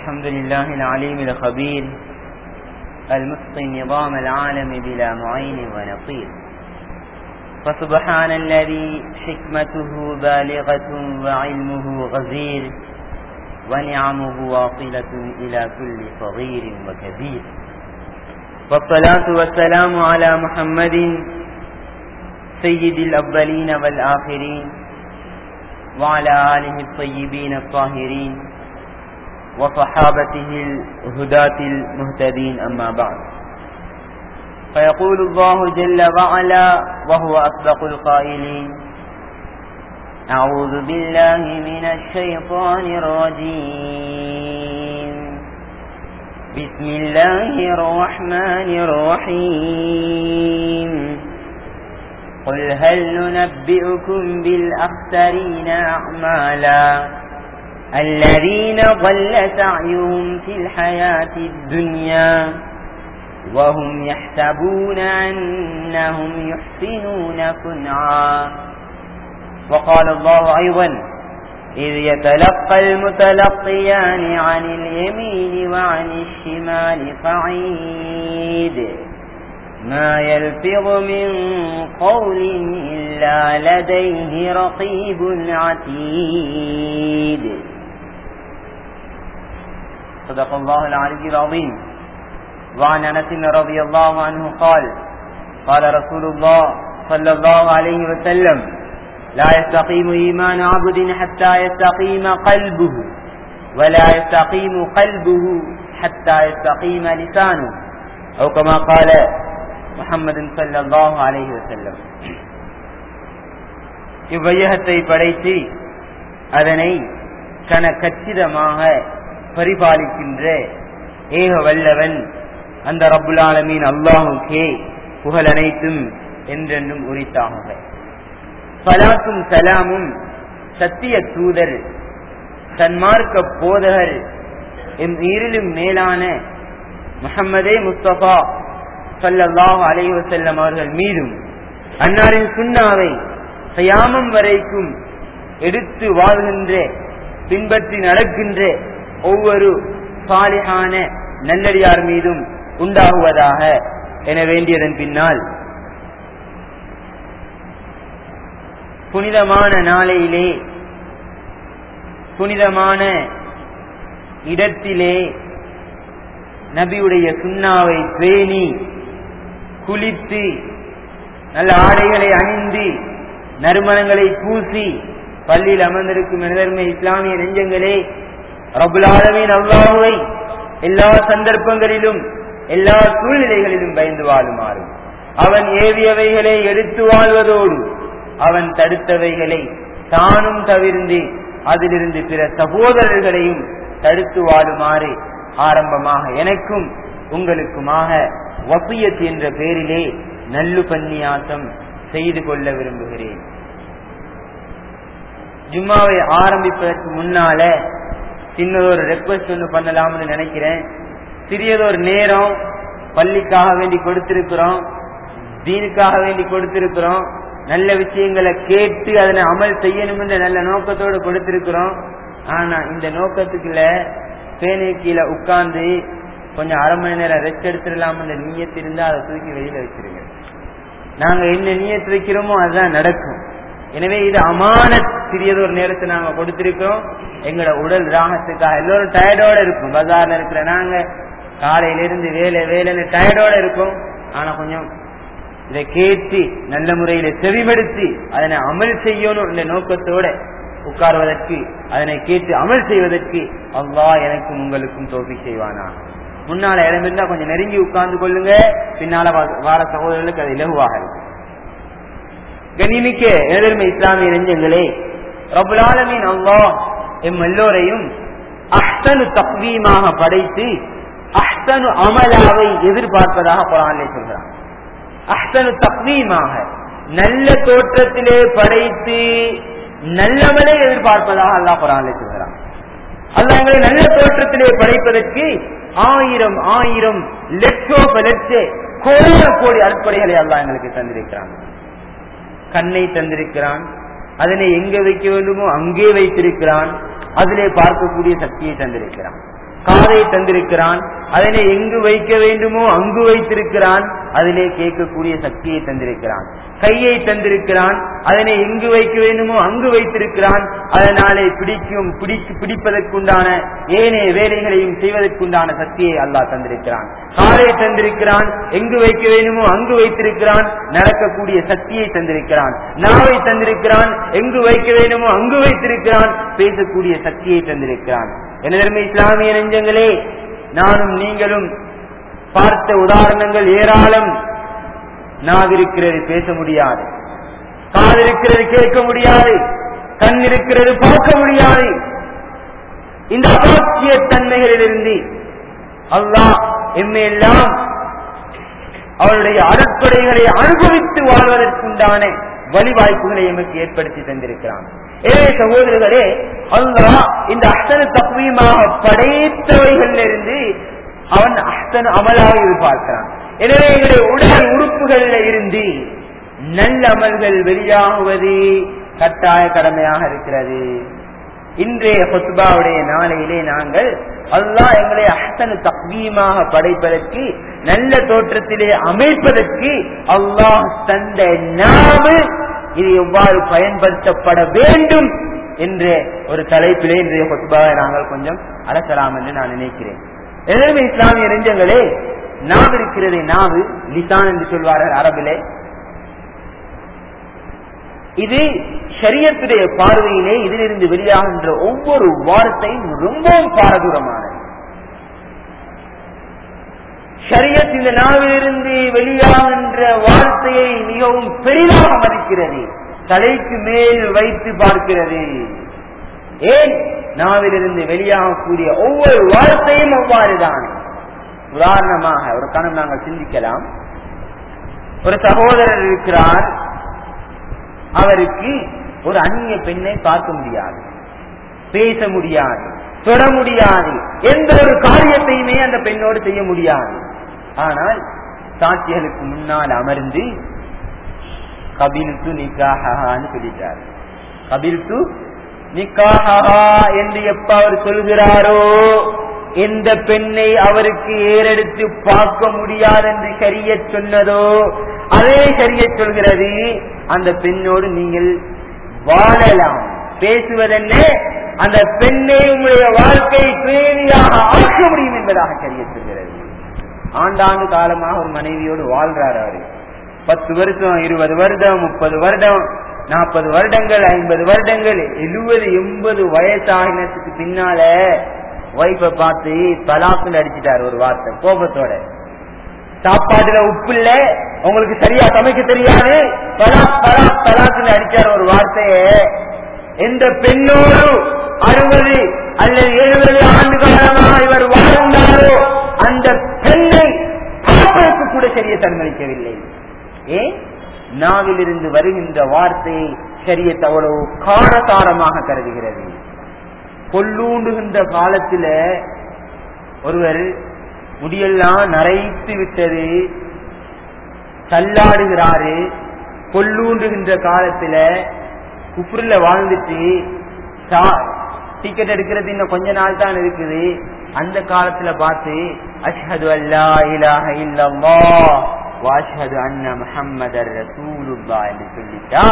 الحمد لله العليم الخبير المتقي نظام العالم بلا معين ونصير فسبحان الذي حكمته بالغة وعلمه غزير ونعمه واصلة إلى كل صغير وكبير والصلاة والسلام على محمد سيد الأولين والآخرين وعلى آله الطيبين الطاهرين وصحابته الهداة المهتدين أما بعد فيقول الله جل وعلا وهو أصدق القائلين أعوذ بالله من الشيطان الرجيم بسم الله الرحمن الرحيم قل هل ننبئكم بالأخسرين أعمالا الذين ضل سعيهم في الحياة الدنيا وهم يحسبون أنهم يحسنون صنعا وقال الله أيضا إذ يتلقى المتلقيان عن اليمين وعن الشمال قعيد ما يلفظ من قول إلا لديه رقيب عتيد صدق الله العلي العظيم وعن أنس رضي الله عنه قال قال رسول الله صلى الله عليه وسلم لا يستقيم إيمان عبد حتى يستقيم قلبه ولا يستقيم قلبه حتى يستقيم لسانه أو كما قال முகமது சல்லாஹு அலஹி வசல்லம் இவ்வையகத்தை படைத்து அதனை கன கச்சிதமாக பரிபாலிக்கின்ற ஏக வல்லவன் அந்த ரபுல் ஆலமீன் அல்லாஹுக்கே புகழ் அனைத்தும் என்றென்றும் உரித்தாகுக சலாத்தும் சலாமும் சத்திய தூதர் சன்மார்க்க போதகர் எம் இருளும் மேலான முகம்மதே முஸ்தபா சல்லல்லாஹு அலைஹி வஸல்லம் அவர்கள் மீதும் அன்னாரின் சுண்ணாவை சயாமம் வரைக்கும் எடுத்து வாழ்கின்ற பின்பற்றி நடக்கின்ற ஒவ்வொரு சாலிஹான நல்லடியார் மீதும் உண்டாகுவதாக என வேண்டியதன் பின்னால் புனிதமான நாளையிலே புனிதமான இடத்திலே நபியுடைய சுண்ணாவை பேணி குளித்து நல்ல ஆடைகளை அணிந்து நறுமணங்களை பூசி பள்ளியில் அமர்ந்திருக்கும் மனிதர்மை இஸ்லாமிய நெஞ்சங்களே ரபுலாலமின் அல்லாஹுவை எல்லா சந்தர்ப்பங்களிலும் எல்லா சூழ்நிலைகளிலும் பயந்து வாழுமாறு அவன் ஏவியவைகளை எடுத்து வாழ்வதோடு அவன் தடுத்தவைகளை தானும் தவிர்ந்து அதிலிருந்து பிற சகோதரர்களையும் தடுத்து வாழுமாறு ஆரம்பமாக எனக்கும் உங்களுக்குமாக வசியத் என்ற பெயரிலே நல்லு பன்னியாசம் செய்து கொள்ள விரும்புகிறேன் ஜும்மாவை ஆரம்பிப்பதற்கு முன்னால சின்னதொரு ரெக்வஸ்ட் ஒன்று பண்ணலாம்னு நினைக்கிறேன் சிறியதொரு நேரம் பள்ளிக்காக வேண்டி கொடுத்திருக்கிறோம் தீனுக்காக வேண்டி கொடுத்திருக்கிறோம் நல்ல விஷயங்களை கேட்டு அதனை அமல் செய்யணும் என்ற நல்ல நோக்கத்தோடு கொடுத்திருக்கிறோம் ஆனா இந்த நோக்கத்துக்குள்ள பேனை கீழே உட்கார்ந்து கொஞ்சம் அரை மணி நேரம் ரெஸ்ட் எடுத்துடலாம் நீயத்து இருந்தா அதை தூக்கி வெளியில வச்சிருங்க நாங்க என்ன நீயத்து வைக்கிறோமோ அதுதான் நடக்கும் எனவே இது அமான சிறியது ஒரு நேரத்தை நாங்க கொடுத்திருக்கிறோம் எங்களோட உடல் ராகத்துக்காக எல்லோரும் டயர்டோட இருக்கும் பஜார்ல இருக்கிற நாங்க காலையில இருந்து வேலை வேலைன்னு டயர்டோட இருக்கும் ஆனா கொஞ்சம் இதை கேட்டு நல்ல முறையில செவிமடுத்து அதனை அமல் செய்யணும் என்ற நோக்கத்தோட உட்கார்வதற்கு அதனை கேட்டு அமல் செய்வதற்கு அல்லா எனக்கும் உங்களுக்கும் தோல்வி செய்வானா முன்னால இடம் இருந்தா கொஞ்சம் நெருங்கி உட்கார்ந்து கொள்ளுங்க பின்னால வார சகோதரர்களுக்கு அது இலகுவாக இருக்கும் கனிமிக்க எதிர்மை இஸ்லாமிய நெஞ்சங்களே ரபுலாலமின் அல்லா எம் எல்லோரையும் அஹ்தனு தக்வீமாக படைத்து அஹ்தனு அமலாவை எதிர்பார்ப்பதாக குரானிலே சொல்கிறான் அஹ்தனு தக்வீமாக நல்ல தோற்றத்திலே படைத்து நல்லவனை எதிர்பார்ப்பதாக அல்லாஹ் குரானிலே சொல்கிறான் அல்லாஹ் எங்களை நல்ல தோற்றத்திலே படைப்பதற்கு ஆயிரம் ஆயிரம் லட்சோ லட்ச கோட கோடி அற்படைகளை அல்லாஹ் எங்களுக்கு தந்திருக்கிறான் கண்ணை தந்திருக்கிறான் அதனை எங்க வைக்க வேண்டுமோ அங்கே வைத்திருக்கிறான் அதிலே பார்க்கக்கூடிய சக்தியை தந்திருக்கிறான் காதை தந்திருக்கிறான் அதனை எங்கு வைக்க வேண்டுமோ அங்கு வைத்திருக்கிறான் அதிலே கேட்கக்கூடிய சக்தியை தந்திருக்கிறான் கையை தந்திருக்கிறான் அதனை எங்கு வைக்க வேண்டுமோ அங்கு வைத்திருக்கிறான் அதனாலே பிடிக்கும் பிடிக்கு பிடிப்பதற்குண்டான ஏனைய வேலைகளையும் செய்வதற்குண்டான சக்தியை அல்லாஹ் தந்திருக்கிறான் காலை தந்திருக்கிறான் எங்கு வைக்க வேண்டுமோ அங்கு வைத்திருக்கிறான் நடக்கக்கூடிய சக்தியை தந்திருக்கிறான் நாவை தந்திருக்கிறான் எங்கு வைக்க வேண்டுமோ அங்கு வைத்திருக்கிறான் பேசக்கூடிய சக்தியை தந்திருக்கிறான் எனதர்மை இஸ்லாமிய நெஞ்சங்களே நானும் நீங்களும் பார்த்த உதாரணங்கள் ஏராளம் நாவிருக்கிறது பேச முடியாது காதிருக்கிறது கேட்க முடியாது கண் இருக்கிறது பார்க்க முடியாது இந்த அபாக்கிய தன்மைகளிலிருந்து அல்லாஹ் எம்மையெல்லாம் அவருடைய அருட்படைகளை அனுபவித்து வாழ்வதற்குண்டான வழிவாய்ப்புகளை எமக்கு ஏற்படுத்தி தந்திருக்கிறான் எனவே சகோதரர்களே அல்லாஹ் இந்த அஹ்சன தக்வீமாக படைத்தவைகள் இருந்து அவன் அஹ்சன் அமலாக எதிர்பார்க்கிறான் எனவே எங்களுடைய உடல் உறுப்புகள்ல இருந்து நல்ல அமல்கள் வெளியாகுவது கட்டாய கடமையாக இருக்கிறது இன்றைய ஹொத்பாவுடைய நாளையிலே நாங்கள் அல்லாஹ் எங்களை அஹ்சனு தக்வீமாக படைப்பதற்கு நல்ல தோற்றத்திலே அமைப்பதற்கு அல்லாஹ் தந்த நாமு இது எவ்வாறு பயன்படுத்தப்பட வேண்டும் என்ற ஒரு தலைப்பிலே இன்றைய ஹொத்பாவை நாங்கள் கொஞ்சம் அலசலாம் என்று நான் நினைக்கிறேன் எனவே இஸ்லாமிய நெஞ்சங்களே நாவு இருக்கிறதே நாவு லிசான் என்று சொல்வார்கள் அரபிலே இது ஷரியத்துடைய பார்வையிலே இதிலிருந்து வெளியாகின்ற ஒவ்வொரு வார்த்தையும் ரொம்பவும் பாரதூரமானது ஷரியத் இந்த நாவிலிருந்து வெளியாகின்ற வார்த்தையை மிகவும் பெரிதாக மதிக்கிறது தலைக்கு மேல் வைத்து பார்க்கிறது ஏன் நாவிலிருந்து வெளியாகக்கூடிய ஒவ்வொரு வார்த்தையும் அவ்வாறுதான் உதாரணமாக ஒரு கணம் நாங்கள் சிந்திக்கலாம் ஒரு சகோதரர் இருக்கிறார் அவருக்கு ஒரு அந்நிய பெண்ணை பார்க்க முடியாது பேச முடியாது தொட முடியாது எந்த ஒரு காரியத்தையுமே அந்த பெண்ணோடு செய்ய முடியாது ஆனால் சாட்சிகளுக்கு முன்னால் அமர்ந்து கபில் து நிக்காஹான்னு சொல்லிட்டார் கபில் து நிக்காஹா என்று எப்ப அவர் சொல்கிறாரோ எந்த பெண்ணை அவருக்கு ஏறெடுத்து பார்க்க முடியாது என்று சரிய சொன்னதோ அதே சரிய சொல்கிறது அந்த பெண்ணோடு நீங்கள் வாழலாம் பேசுவதென்ன அந்த பெண்ணை உங்களுடைய வாழ்க்கை பேணியாக ஆக்க முடியும் என்பதாக சரிய சொல்கிறது ஆண்டாண்டு காலமாக ஒரு மனைவியோடு வாழ்றாரு அவரு பத்து வருஷம் இருபது வருடம் முப்பது வருடம் நாற்பது வருடங்கள் ஐம்பது வருடங்கள் எழுபது எண்பது வயசாகினத்துக்கு பின்னால ஒய்ஃபை பார்த்து தலாக்குன்னு அடிச்சிட்டாரு ஒரு வார்த்தை கோபத்தோட சாப்பாட்டுல உப்பு இல்ல உங்களுக்கு சரியா சமைக்க தெரியாது தலாக் தலாக் தலாக்குன்னு அடிச்சார் ஒரு வார்த்தைய எந்த பெண்ணோடு அறுபது அல்லது எழுபது ஆண்டு காலமாக இவர் வாழ்ந்தாரோ அந்த பெண்ணை பார்ப்பதற்கு கூட சரிய தன்மளிக்கவில்லை ஏன் நாவிலிருந்து வருகின்ற வார்த்தையை சரியத் அவ்வளவு காரசாரமாக கருதுகிறது கொல்லூண்டுகின்ற காலத்துல ஒருவர் முடியெல்லாம் நரைத்து விட்டது தள்ளாடுகிறாரு கொல்லூண்டுகின்ற காலத்துல குப்புரில் வாழ்ந்துட்டு டிக்கெட் எடுக்கிறது இன்னும் கொஞ்ச நாள் தான் இருக்குது அந்த காலத்துல பார்த்து அஷ்ஹது அல்லா இலாஹ இல்லல்லா வாஷ்ஹது அன்ன முஹம்மதர் ரசூலுல்லா என்று சொல்லிட்டா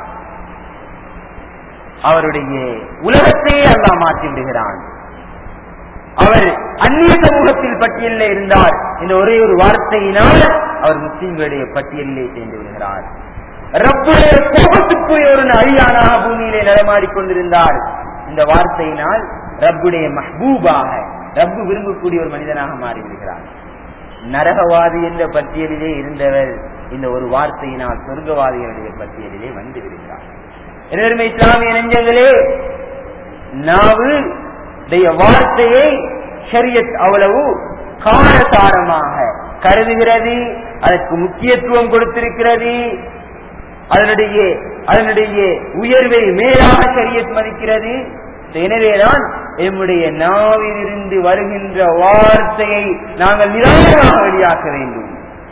அவருடைய உலகத்தையே அல்லாஹ் மாற்றி விடுகிறான் அவர் அந்நிய சமூகத்தில் பட்டியலில் இருந்தார் இந்த ஒரே ஒரு வார்த்தையினால் அவர் முஸ்லிம்களுடைய பட்டியலிலே சேர்ந்து விடுகிறார் ரப்புடைய கோபத்துக்குரிய ஒரு அழியானாக பூமியிலே நடமாடிக் கொண்டிருந்தார் இந்த வார்த்தையினால் ரப்புடைய மஹ்பூபாக ரப்பு விரும்பக்கூடிய ஒரு மனிதனாக மாறிவிடுகிறார் நரகவாதி என்ற பட்டியலிலே இருந்தவர் இந்த ஒரு வார்த்தையினால் சொர்க்கவாதிகளுடைய பட்டியலிலே வந்து விடுகிறார் எனவே இஸ்லாமிய நெஞ்சங்களே நாவு வார்த்தையை ஷரியத் அவ்வளவு காரசாரமாக கருதுகிறது அதற்கு முக்கியத்துவம் கொடுத்திருக்கிறது அதனுடைய அதனுடைய உயர்வை மேலாக ஷரியத் மதிக்கிறது எனவேதான் எம்முடைய நாவிலிருந்து வருகின்ற வார்த்தையை நாங்கள் நிதானமாக வெளியாக்க வேண்டும்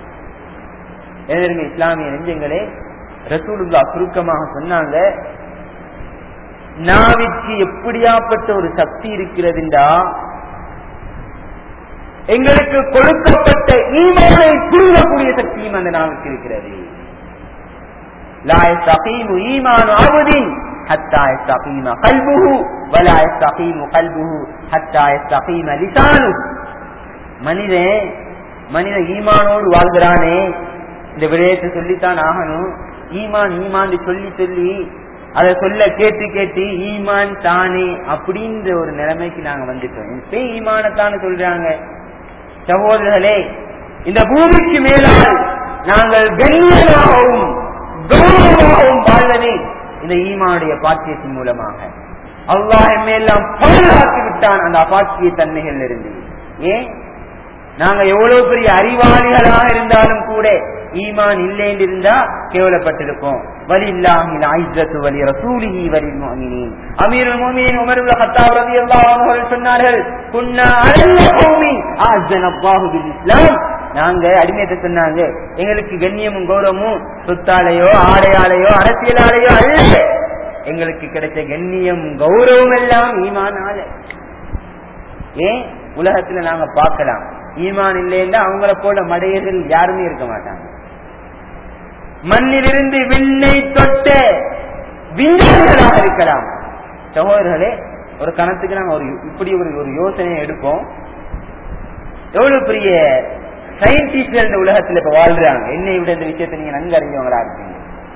எனவே இஸ்லாமிய நெஞ்சங்களே ரசூலுல்லா சுருக்கமாக சொன்னாங்க நாவிற்கு எப்படியாப்பட்ட ஒரு சக்தி இருக்கிறதுண்டா எங்களுக்கு கொடுக்கப்பட்ட ஈமானை புரிவக்கூடிய சக்தியும் அந்த நாவுக்கு இருக்கிறது لا يستقيم إيمان عبد حتى يستقيم قلبه ولا يستقيم قلبه حتى يستقيم لسانه மனிதன் மனிதன் ஈமானோடு வாழ்கிறானே இந்த விடயத்தை சொல்லித்தான் ஆகணும் ஈமான் ஈமான் சொல்லி சொல்லி அதை சொல்ல கேட்டு கேட்டு ஈமான் தானே அப்படின்ற ஒரு நிலைமைக்கு நாங்க வந்துட்டோம் இப்ப ஈமானத்தானே சொல்றாங்க சகோதரர்களே இந்த பூமிக்கு மேலால் நாங்கள் கண்ணியமாகவும் கௌரவமாகவும் வாழ்வது இந்த ஈமானுடைய பாக்கியத்தின் மூலமாக அல்லாஹ் எல்லாம் பாதுகாத்து விட்டான் அந்த அபாக்கிய தன்மைகள் இருந்து ஏன் நாங்க எவ்வளவு பெரிய அறிவாளிகளாக இருந்தாலும் கூட ஈமான் இல்லைன்னு இருந்தா கேவலப்பட்டிருப்போம் வலி இல்லாமல் ஐசத்து வலி ரசூலிஹி வலி முஃமினீன் அமீருல் முஃமினீன் உமர் இப்னு கத்தாப் ரலியல்லாஹு அன்ஹு அவர்கள் சொன்னார்கள் குன்னா அலல்ல கௌமி அஸ்ஸன அல்லாஹு பில் இஸ்லாம் நாங்க அடிமையத்தை சொன்னாங்க எங்களுக்கு கண்ணியமும் கௌரவமும் சொத்தாலேயோ ஆடையாலேயோ அரசியலாலேயோ அல்ல எங்களுக்கு கிடைச்ச கண்ணியம் கௌரவம் எல்லாம் ஈமானால ஏன் உலகத்துல நாங்க பார்க்கலாம் ஈமான் இல்லைன்னா அவங்கள போல மடையர்கள் யாருமே இருக்க மாட்டாங்க மண்ணிலிருந்து விண்ணை தொட்ட விஞ்ஞானிகளாக இருக்கலாம் சகோதரர்களே ஒரு கணத்துக்கு நாங்க ஒரு இப்படி ஒரு ஒரு யோசனையை எடுப்போம் எவ்வளவு பெரிய சயின்டிஸ்ட் இந்த உலகத்துல இப்ப வாழ்றாங்க என்னை விட இந்த விஷயத்தை நீங்க நன்கு அறிஞ்சவங்களா இருக்கீங்க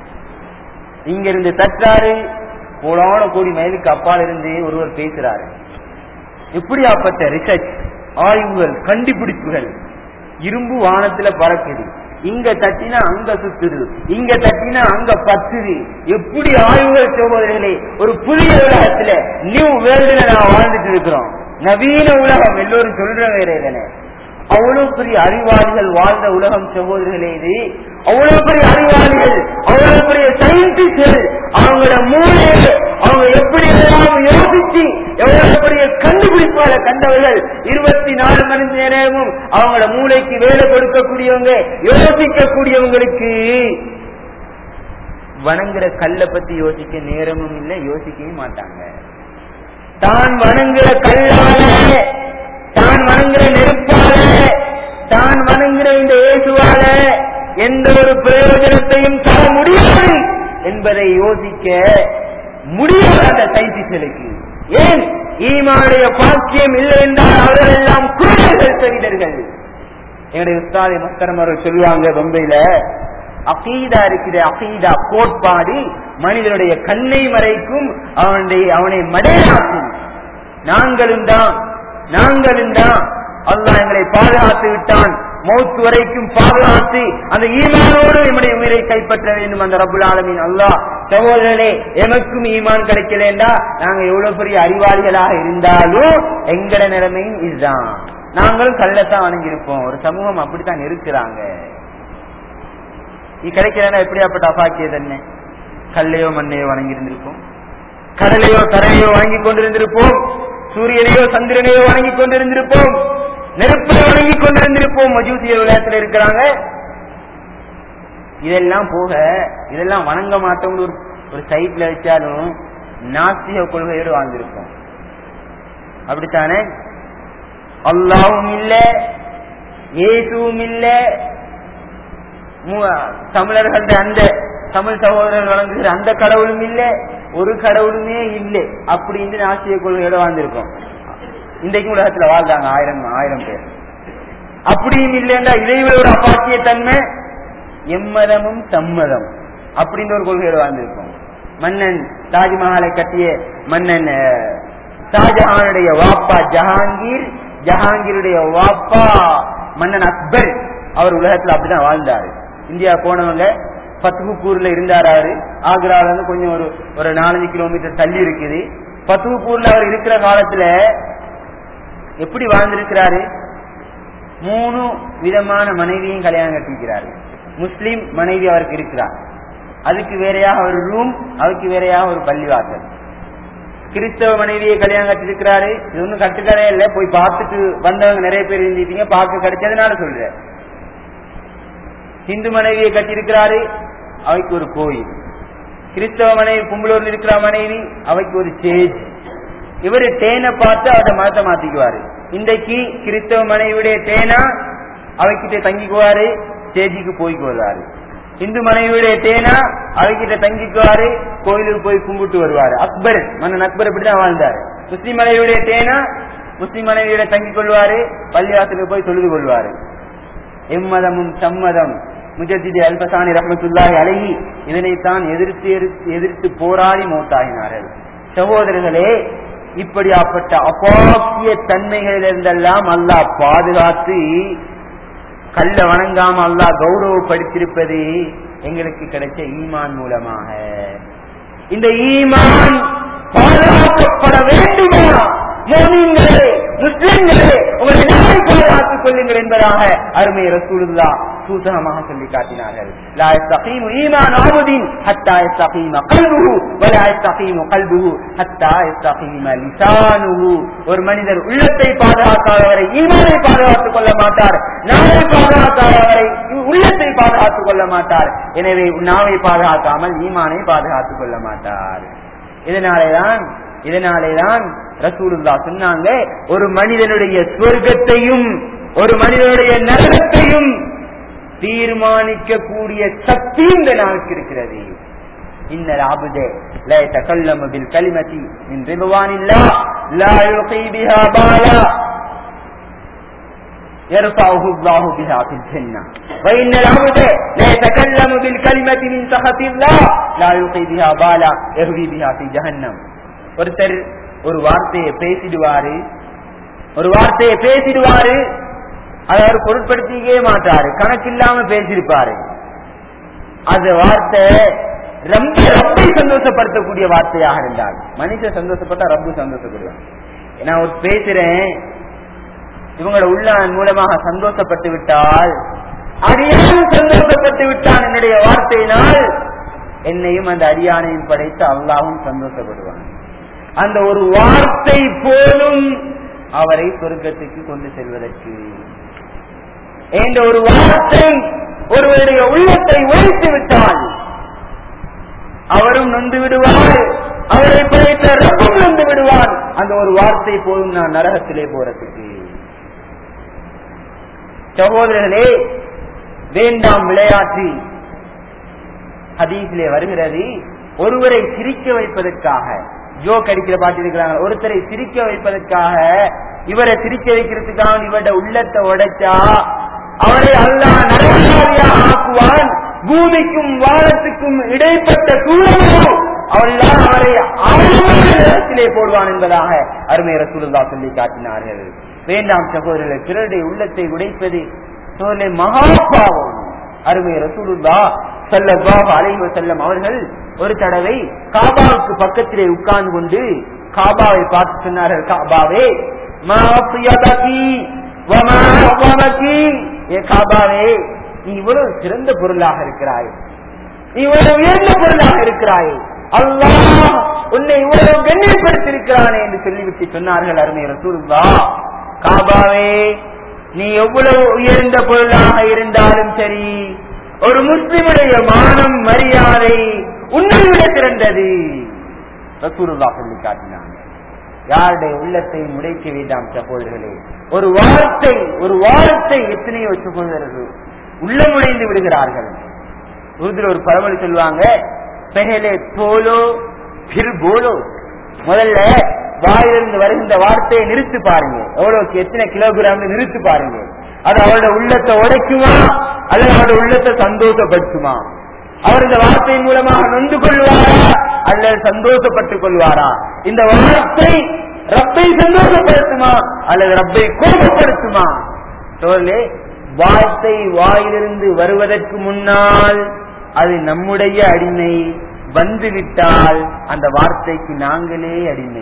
இங்க இருந்து தற்றாரு கோடான கோடி மைலுக்கு அப்பால் இருந்து ஒருவர் பேசுறாரு இப்படியாப்பட்ட ரிசர்ச் ஆய்வுகள் கண்டுபிடிப்புகள் இரும்பு வானத்துல பறக்குது இங்க தட்டினா அங்க சுத்துது இங்க தட்டினா அங்க பத்துது எப்படி ஆய்வுகள் சகோதரர்களே ஒரு புதிய உலகத்துல நியூ வேர்ல்டுல நான் வாழ்ந்துட்டு இருக்கிறோம் நவீன உலகம் எல்லோரும் சொல்ற வேற இதனை அவ்வளவு பெரிய அறிவாளிகள் வாழ்ந்த உலகம் சகோதரர்களே இது அவ்வளவு பெரிய அறிவாளிகள் அவ்வளவு பெரிய சயின்டிஸ்ட்கள் அவங்களோட மூளையை அவங்க எப்படி எல்லாம் யோசிச்சு எவ்வளவு பெரிய கண்டுபிடிப்பால கண்டவர்கள் இருபத்தி நாலு மணி நேரமும் அவங்களோட மூளைக்கு வேலை கொடுக்கக்கூடியவங்க யோசிக்கக்கூடியவங்களுக்கு வணங்குற கல்ல பத்தி யோசிக்க நேரமும் இல்லை யோசிக்கவே மாட்டாங்க தான் வணங்குற கல்லால தான் வணங்குற நெருப்பால தான் வணங்குற இந்த இயேசுவால எந்த ஒரு பிரயோஜனத்தையும் தர முடியாது என்பதை யோசிக்க முடியாத அந்த சைன்டிஸ்டுகளுக்கு ஏன் ஈமானுடைய பாக்கியம் இல்லை என்றால் அவர்கள் எல்லாம் குருடர்கள் செய்தர்கள் என்னுடைய உஸ்தாதி மஸ்தரம் அவர்கள் சொல்லுவாங்க பொம்பையில அகீதா இருக்கிற அகீதா கோட்பாடு மனிதனுடைய கண்ணை மறைக்கும் அவனுடைய அவனை மடையாக்கும் நாங்களும் தான் நாங்களும் தான் அல்லாஹ் எங்களை பாதுகாத்து விட்டான் மௌத்து வரைக்கும் பாதுகாத்து அந்த ஈமானோடு நம்முடைய உயிரை கைப்பற்ற வேண்டும் அந்த ரபுல் ஆலமின் அல்லாஹ் சகோதரனே எமக்கும் ஈமான் கிடைக்கலண்டா நாங்க எவ்வளவு பெரிய அறிவாளிகளாக இருந்தாலும் எங்கட நிலைமையும் இதுதான் நாங்களும் கள்ளத்தான் வணங்கியிருப்போம் ஒரு சமூகம் அப்படித்தான் இருக்கிறாங்க நீ கிடைக்கலன்னா எப்படியாப்பட்ட அபாக்கியது என்ன கல்லையோ மண்ணையோ வணங்கி இருந்திருப்போம் கடலையோ தரையோ வணங்கி கொண்டிருந்திருப்போம் சூரியனையோ சந்திரனையோ வணங்கி கொண்டிருந்திருப்போம் நெருப்பை வணங்கி கொண்டிருந்திருப்போம் மஜூசிய விளையாட்டுல இருக்கிறாங்க இதெல்லாம் போக இதெல்லாம் வணங்க மாட்டோம்னு ஒரு ஒரு சைட்ல வச்சாலும் நாஸ்திக கொள்கையோடு வாழ்ந்திருப்போம் அப்படித்தானே அல்லாவும் இல்ல இயேசுவும் இல்ல தமிழர்கள் அந்த தமிழ் சகோதரர்கள் வழங்குகிற அந்த கடவுளும் இல்ல ஒரு கடவுளுமே இல்லை அப்படின்னு நாசிய கொள்கையோட வாழ்ந்திருக்கோம் இன்றைக்கும் உலகத்துல வாழ்ந்தாங்க ஆயிரம் ஆயிரம் பேர் அப்படியும் இல்லைன்னா இதைவிட ஒரு அப்பாக்கிய தன்மை எம்மதமும் சம்மதம் அப்படின்ற ஒரு கொள்கையோட வாழ்ந்திருக்கோம் மன்னன் தாஜ்மஹாலை கட்டிய மன்னன் ஷாஜஹானுடைய வாப்பா ஜஹாங்கீர் ஜஹாங்கீருடைய வாப்பா மன்னன் அக்பர் அவர் உலகத்துல அப்படிதான் வாழ்ந்தாரு இந்தியா போனவங்க பத்துகுப்பூர்ல இருந்தாரு அவரு ஆக்ரால இருந்து கொஞ்சம் ஒரு ஒரு நாலஞ்சு கிலோமீட்டர் தள்ளி இருக்குது பத்துகுப்பூர்ல அவர் இருக்கிற காலத்துல எப்படி வாழ்ந்திருக்கிறாரு மூணு விதமான மனைவியும் கல்யாணம் கட்டிக்கிறாரு முஸ்லீம் மனைவி அவருக்கு இருக்கிறார் அதுக்கு வேறையாக ஒரு ரூம் அதுக்கு வேறையாக ஒரு பள்ளிவாசல் கிறிஸ்தவ மனைவியை கல்யாணம் கட்டிருக்கிறாரு இது ஒன்றும் கட்டுக்கடை இல்லை போய் பார்த்துட்டு வந்தவங்க நிறைய பேர் இருந்துட்டீங்க பார்க்க கிடைச்சதுனால சொல்றேன் ஹிந்து மனைவியை கட்டியிருக்கிறாரு அவைக்கு ஒரு கோயில் கிறிஸ்தவ மனைவி கும்பலூர்ல இருக்கிற மனைவி அவைக்கு ஒரு ஸ்டேஜ் இவரு டேனை பார்த்து அவட மதத்தை மாத்திக்குவாரு இன்றைக்கு கிறிஸ்தவ மனைவியுடைய தேனா அவைக்கிட்ட தங்கிக்குவாரு ஸ்டேஜுக்கு போய்க்கு வருவாரு இந்து மனைவியுடைய தேனா அவைக்கிட்ட தங்கிக்குவாரு கோயிலுக்கு போய் கும்பிட்டு வருவாரு அக்பர் மன்னன் அக்பர் இப்படிதான் வாழ்ந்தாரு முஸ்லிம் மனைவியுடைய தேனா முஸ்லிம் மனைவியோட தங்கிக் கொள்வாரு பள்ளிவாசலுக்கு போய் தொழுது கொள்வாரு எம்மதமும் சம்மதம் முஜத்திதி அல்பசானி ரஹமத்துல்லாஹி அழகி இதனைத்தான் எதிர்த்து எதிர்த்து- எதிர்த்து போராடி மௌத்தாகினார்கள் சகோதரர்களே இப்படியாப்பட்ட அபாக்கிய தன்மைகளிலிருந்தெல்லாம் அல்லாஹ் பாதுகாத்து கல்ல வணங்காம அல்லாஹ் கௌரவப்படுத்தியிருப்பது எங்களுக்கு கிடைச்ச ஈமான் மூலமாக இந்த ஈமான் பாதுகாக்கப்பட வேண்டுமா மோமீன்களே முஸ்லிம்களே உங்களை நாளை பாதுகாத்துக் கொள்ளுங்கள் என்பதாக அருமை ரசூலுல்லா சூசகமாக சொல்லி காட்டினார்கள் லா يستقيم إيمان عبد حتى يستقيم قلبه ولا يستقيم قلبه حتى يستقيم لسانه ஒரு மனிதர் உள்ளத்தை பாதுகாக்காதவரை ஈமானை பாதுகாத்துக் கொள்ள மாட்டார் நாவை பாதுகாக்காதவரை உள்ளத்தை பாதுகாத்துக் கொள்ள மாட்டார் எனவே நாவை பாதுகாக்காமல் ஈமானை பாதுகாத்துக் கொள்ள மாட்டார் இதனாலேதான் இதனாலேதான் ரசூலுல்லா சொன்னாங்க ஒரு மனிதனுடைய சொர்க்கத்தையும் ஒரு மனிதனுடைய நரகத்தையும் தீர்மானிக்கக்கூடிய சக்தி இந்த நாளுக்கு இருக்கிறது إن العبد لا يتكلم بالكلمة من رضوان الله لا يلقي بها بالا يرفعه الله بها في الجنة وإن العبد لا يتكلم بالكلمة من سخط الله لا يلقي بها بالا يهوي بها في جهنم ஒருத்தர் ஒரு வார்த்தையை பேசிடுவாரு ஒரு வார்த்தையை பேசிடுவாரு அதை அவர் பொருட்படுத்திக்கவே மாட்டாரு கணக்கில்லாம பேசியிருப்பாரு அந்த வார்த்தை ரொம்ப ரப்பை சந்தோஷப்படுத்தக்கூடிய வார்த்தையாக இருந்தால் மனுஷன் சந்தோஷப்பட்டா ரப்பு சந்தோஷப்படுவான் நான் ஒரு பேசுறேன் இவங்களோட உள்ள மூலமாக சந்தோஷப்பட்டு விட்டால் அடியான் சந்தோஷப்பட்டு விட்டான் என்னுடைய வார்த்தையினால் என்னையும் அந்த அடியானையும் படைத்து அல்லாவும் சந்தோஷப்படுவான் அந்த ஒரு வார்த்தை போலும் அவரை சொர்க்கத்துக்கு கொண்டு செல்வதற்கு என்ற ஒரு வார்த்தை ஒருவருடைய உள்ளத்தை ஒழித்து விட்டால் அவரும் நொந்து விடுவார் அவரை படைத்த ரப்பம் நொந்து விடுவார் அந்த ஒரு வார்த்தை போதும் நான் நரகத்திலே போறதுக்கு சகோதரர்களே வேண்டாம் விளையாட்டு ஹதீஸிலே வருகிறது ஒருவரை சிரிக்க வைப்பதற்காக ஜோக் அடிக்கிற பாட்டு இருக்கிறாங்க ஒருத்தரை சிரிக்க வைப்பதற்காக இவரை சிரிக்க வைக்கிறதுக்காக இவருடைய உள்ளத்தை உடைச்சா அவரை அல்லாஹ் நரகவாதியாக ஆக்குவான் பூமிக்கும் வானத்துக்கும் இடைப்பட்ட தூரமோ அவெல்லாம் அவரை ஆழமான இடத்திலே போடுவான் என்பதாக அருமை ரசூலுல்லா சொல்லி காட்டினார்கள் வேண்டாம் சகோதரர்கள் பிறருடைய உள்ளத்தை உடைப்பது சகோதரர்களே மகா பாவம் அருமை ரசூலுல்லா ஸல்லல்லாஹு அலைஹி வஸல்லம் அவர்கள் ஒரு தடவை காபாவுக்கு பக்கத்திலே உட்கார்ந்து கொண்டு காபாவை பார்த்து சொன்னார்கள் காபாவே மா அஃயதகி வமா அஸமகி ஏ காபாவே நீ இவ்வளவு சிறந்த பொருளாக இருக்கிறாய் நீ இவ்வளவு உயர்ந்த பொருளாக இருக்கிறாய் அல்லாஹ் உன்னை இவ்வளவு கண்ணியப்படுத்திருக்கிறானே என்று சொல்லிவிட்டு சொன்னார்கள் அருமை ரசூலுல்லா காபாவே நீ எவ்வளவு உயர்ந்த பொருளாக இருந்தாலும் சரி ஒரு முஸ்லிமுடைய மானம் மரியாதை உன்னை விட சிறந்தது ரசூலுல்லா சொல்லி காட்டினாங்க யாருடைய உள்ளத்தை உடைக்க வேண்டாம் சகோதரர்களே ஒரு வார்த்தை ஒரு வார்த்தை எத்தனையோ சகோதரர்கள் உள்ளமுடைந்து விடுகிறார்கள் உருதுல ஒரு பழமொழி சொல்லுவாங்க பெஹலே தோலோ பிர் போலோ முதல்ல வாயிலிருந்து வருகின்ற வார்த்தையை நிறுத்து பாருங்க எவ்வளவு எத்தனை கிலோகிராம் நிறுத்து பாருங்க அது அவரோட உள்ளத்தை உடைக்குமா அல்லது அவரோட உள்ளத்தை சந்தோஷப்படுத்துமா அவர் இந்த வார்த்தையின் மூலமாக நொந்து கொள்வாரா அல்லது சந்தோஷப்பட்டுக் கொள்வாரா இந்த வார்த்தை ரப்பை சந்தோஷப்படுத்துமா அல்லது ரப்பை கோபப்படுத்துமா சோழே வார்த்தை வாயிலிருந்து வருவதற்கு முன்னால் அது நம்முடைய அடிமை வந்துவிட்டால் அந்த வார்த்தைக்கு நாங்களே அடிமை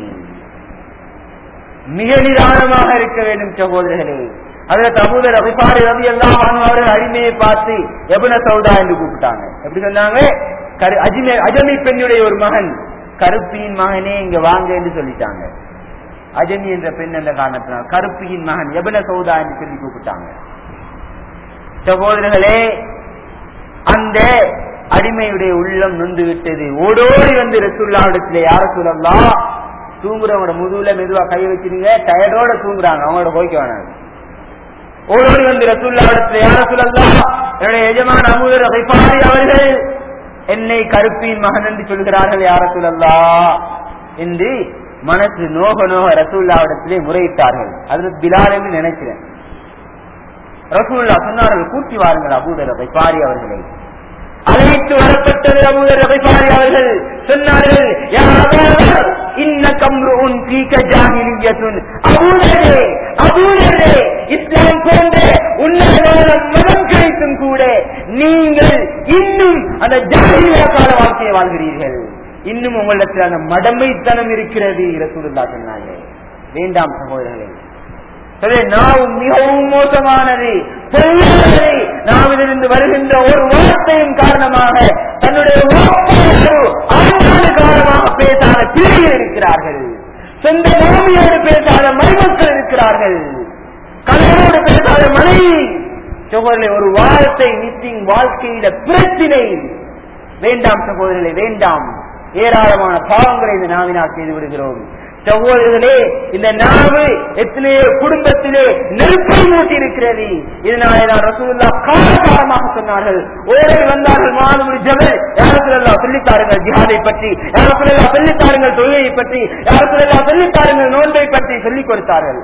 மிக நிதானமாக இருக்க வேண்டும் சகோதரர்களே அதுல தபூதர் அபிபாரி ரவி எல்லாம் அவர்கள் அடிமையை பார்த்து எபுன சௌதா என்று கூப்பிட்டாங்க எப்படி சொன்னாங்க கரு- அஜிமே அஜமி பெண்ணுடைய ஒரு மகன் கருப்பியின் மகனே இங்க வாங்க என்று சொல்லிட்டாங்க அஜமி என்ற பெண் என்ற காரணத்தினால் கருப்பியின் மகன் எபுன சௌதா என்று சொல்லி கூப்பிட்டாங்க சகோதரர்களே அந்த அடிமையுடைய உள்ளம் நொந்து விட்டது ஓடோடி வந்து ரசூல்லாவிடத்திலே யார சொல்லலாம் தூங்குறவங்களோட முதுகுல மெதுவா கை வச்சிருங்க டயர்டோட தூங்குறாங்க அவங்களோட போய்க்க வேணாம் ஓடோடி வந்து ரசூல்லாவிடத்தில் யார சொல்லலாம் என்னுடைய எஜமான அமுதர் வைப்பாரி அவர்கள் என்னை கருப்பின் மகன் என்று சொல்கிறார்கள் யார சொல்லல்லா என்று மனசு நோக நோக ரசூல்லாவிடத்திலே முறையிட்டார்கள் அது பிலால் என்று நினைக்கிறேன் ரசூல்லா சொன்னார்கள் கூட்டி வாருங்கள் அபூதர் வைப்பாரி அவர்களை அழைத்து வரப்பட்டது அபூதர் வைப்பாரி அவர்கள் சொன்னார்கள் "யா அபூதர், இன்னகம் ருஉன் ஃபீக ஜாஹிலிய்யத்துன்." அபூதரே, அபூதரே, இஸ்லாம் போன்ற உன்னதமான மதம் கிடைத்தும் கூட நீங்கள் இன்னும் அந்த ஜாகிலியா கால வாழ்க்கையை வாழ்கிறீர்கள் இன்னும் உங்களிடத்தில் அந்த மடமைத்தனம் இருக்கிறது ரசூலுல்லா சொன்னாங்க வேண்டாம் சகோதரர்களே சரி நாவும் மிகவும் மோசமானது பொய்யானது நாவிலிருந்து வருகின்ற ஒரு வார்த்தையின் காரணமாக தன்னுடைய வார்த்தையோடு ஆண்டாண்டு காலமாக பேசாத பிள்ளைகள் இருக்கிறார்கள் சொந்த மாமியோடு பேசாத மருமக்கள் இருக்கிறார்கள் கணவனோடு பேசாத மனைவி சகோதரர்களே ஒரு வார்த்தை மிஸ்ஸிங் வாழ்க்கையில பிரச்சினை வேண்டாம் சகோதரர்களே வேண்டாம் ஏராளமான பாவங்களை இந்த நாவினால் செய்து விடுகிறோம் சகோதரர்களே இந்த நாவு எத்தனையோ குடும்பத்திலே நெருப்பை மூட்டி இருக்கிறது இதனாலே தான் ரசூல்லா காலகாலமாக சொன்னார்கள் ஓரை வந்தார்கள் மாதமுடி ஜபல் யாருக்குள்ளா சொல்லித்தாருங்கள் ஜிஹாதை பற்றி யாருக்குள்ளா சொல்லித்தாருங்கள் தொழுகையை பற்றி யாருக்குள்ளா சொல்லித்தாருங்கள் நோன்பை பற்றி சொல்லிக் கொடுத்தார்கள்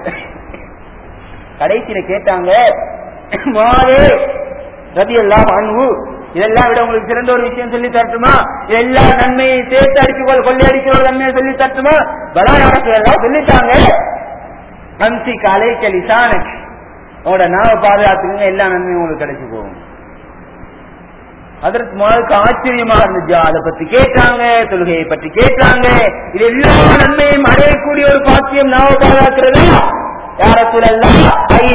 கடைசியில கேட்டாங்க மாதே ரதி எல்லாம் அன்பு இதெல்லாம் விட உங்களுக்கு சிறந்த ஒரு விஷயம் சொல்லி தரட்டுமா எல்லா நன்மையை சேர்த்து அடிச்சு கொள்ளை அடிக்கிற ஒரு நன்மையை சொல்லி தரட்டுமா பலாயாரத்தில் எல்லாம் சொல்லிட்டாங்க அம்சி காலை கலிசான உங்களோட நாவை பாதுகாத்துக்குங்க எல்லா நன்மையும் உங்களுக்கு கிடைச்சு போகும் அதற்கு மாவுக்கு ஆச்சரியமா இருந்துச்சு அதை பத்தி கேட்டாங்க தொழுகையை பற்றி கேட்டாங்க இது எல்லா நன்மையும் அடையக்கூடிய ஒரு பாக்கியம் நாவை பாதுகாக்கிறதா யார சொல்லலாம்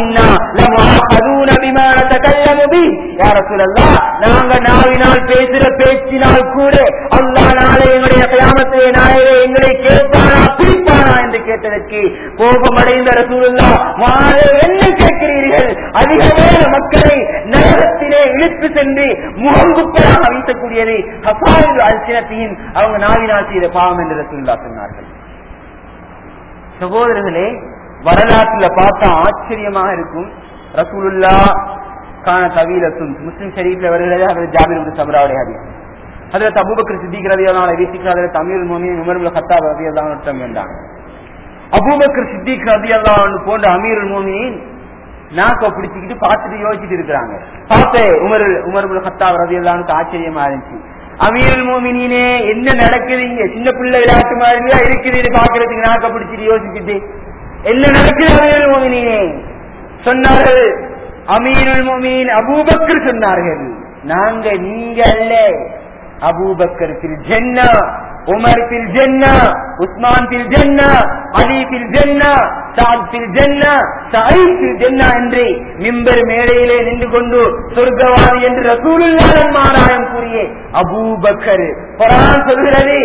நாங்க நாவினால் பேசுற பேச்சினால் கூட அல்லா நாளை எங்களுடைய கயாமத்திலே நாளையே எங்களை கேட்பானா பிடிப்பானா என்று கேட்டதற்கு கோபமடைந்த ரசூலுல்லா மாலை என்ன கேட்கிறீர்கள் அதிகமான மக்களை நரகத்திலே இழுத்து சென்று முகங்குப்பராக வீசக்கூடியது ஹசாயுது அல்சினத்தையும் அவங்க நாவினால் செய்த பாவம் என்று ரசூலுல்லா சொன்னார்கள் சகோதரர்களே வரலாற்றுல பார்த்தா ஆச்சரியமாக இருக்கும் ரசூலுல்லா கான தவீலத்தும் முஸ்லிம் ஷரீஃப்ல வருகிறது அதில் ஜாபிர் வந்து சபராவுடைய ஹதீஸ் அதில் அபூபக்கர் சித்திக் ரதியெல்லாம் வீட்டுக்கு அதில் தமிழ் மோமி உமர்முல் ஹத்தாப் ரதியெல்லாம் நட்டம் வேண்டாங்க அபூபக்கர் சித்திக் ரதியெல்லாம் போன்ற அமீர் மோமியின் நாக்க பிடிச்சிக்கிட்டு பார்த்துட்டு யோசிச்சுட்டு இருக்கிறாங்க பார்த்து உமர் உமர்முல் ஹத்தாப் ரதியெல்லாம் ஆச்சரியமா இருந்துச்சு அமீர் மோமினினே என்ன நடக்குது இங்க சின்ன பிள்ளை விளையாட்டு மாதிரியா இருக்குது பாக்குறதுக்கு நாக்க பிடிச்சிட்டு யோசிச்சுட்டு என்ன நடக்குது அமீர் மோமினினே சொன்னார்கள் அமீருல் மோமின் அபூபக்கர் சொன்னார்கள் நாங்க நீங்க அல்ல அபூபக்கர் பில் ஜென்னா உமர் பில் ஜென்னா உஸ்மான் பில் ஜென்னா அலி பில் ஜென்னா சாத் பில் ஜென்னா சாயித் பில் ஜென்னா என்று மிம்பர் மேடையிலே நின்று கொண்டு சொர்க்கவாதி என்று ரசூலுல்லாஹ் மாராயம் கூறிய அபூபக்கர் குரான் சொல்கிறது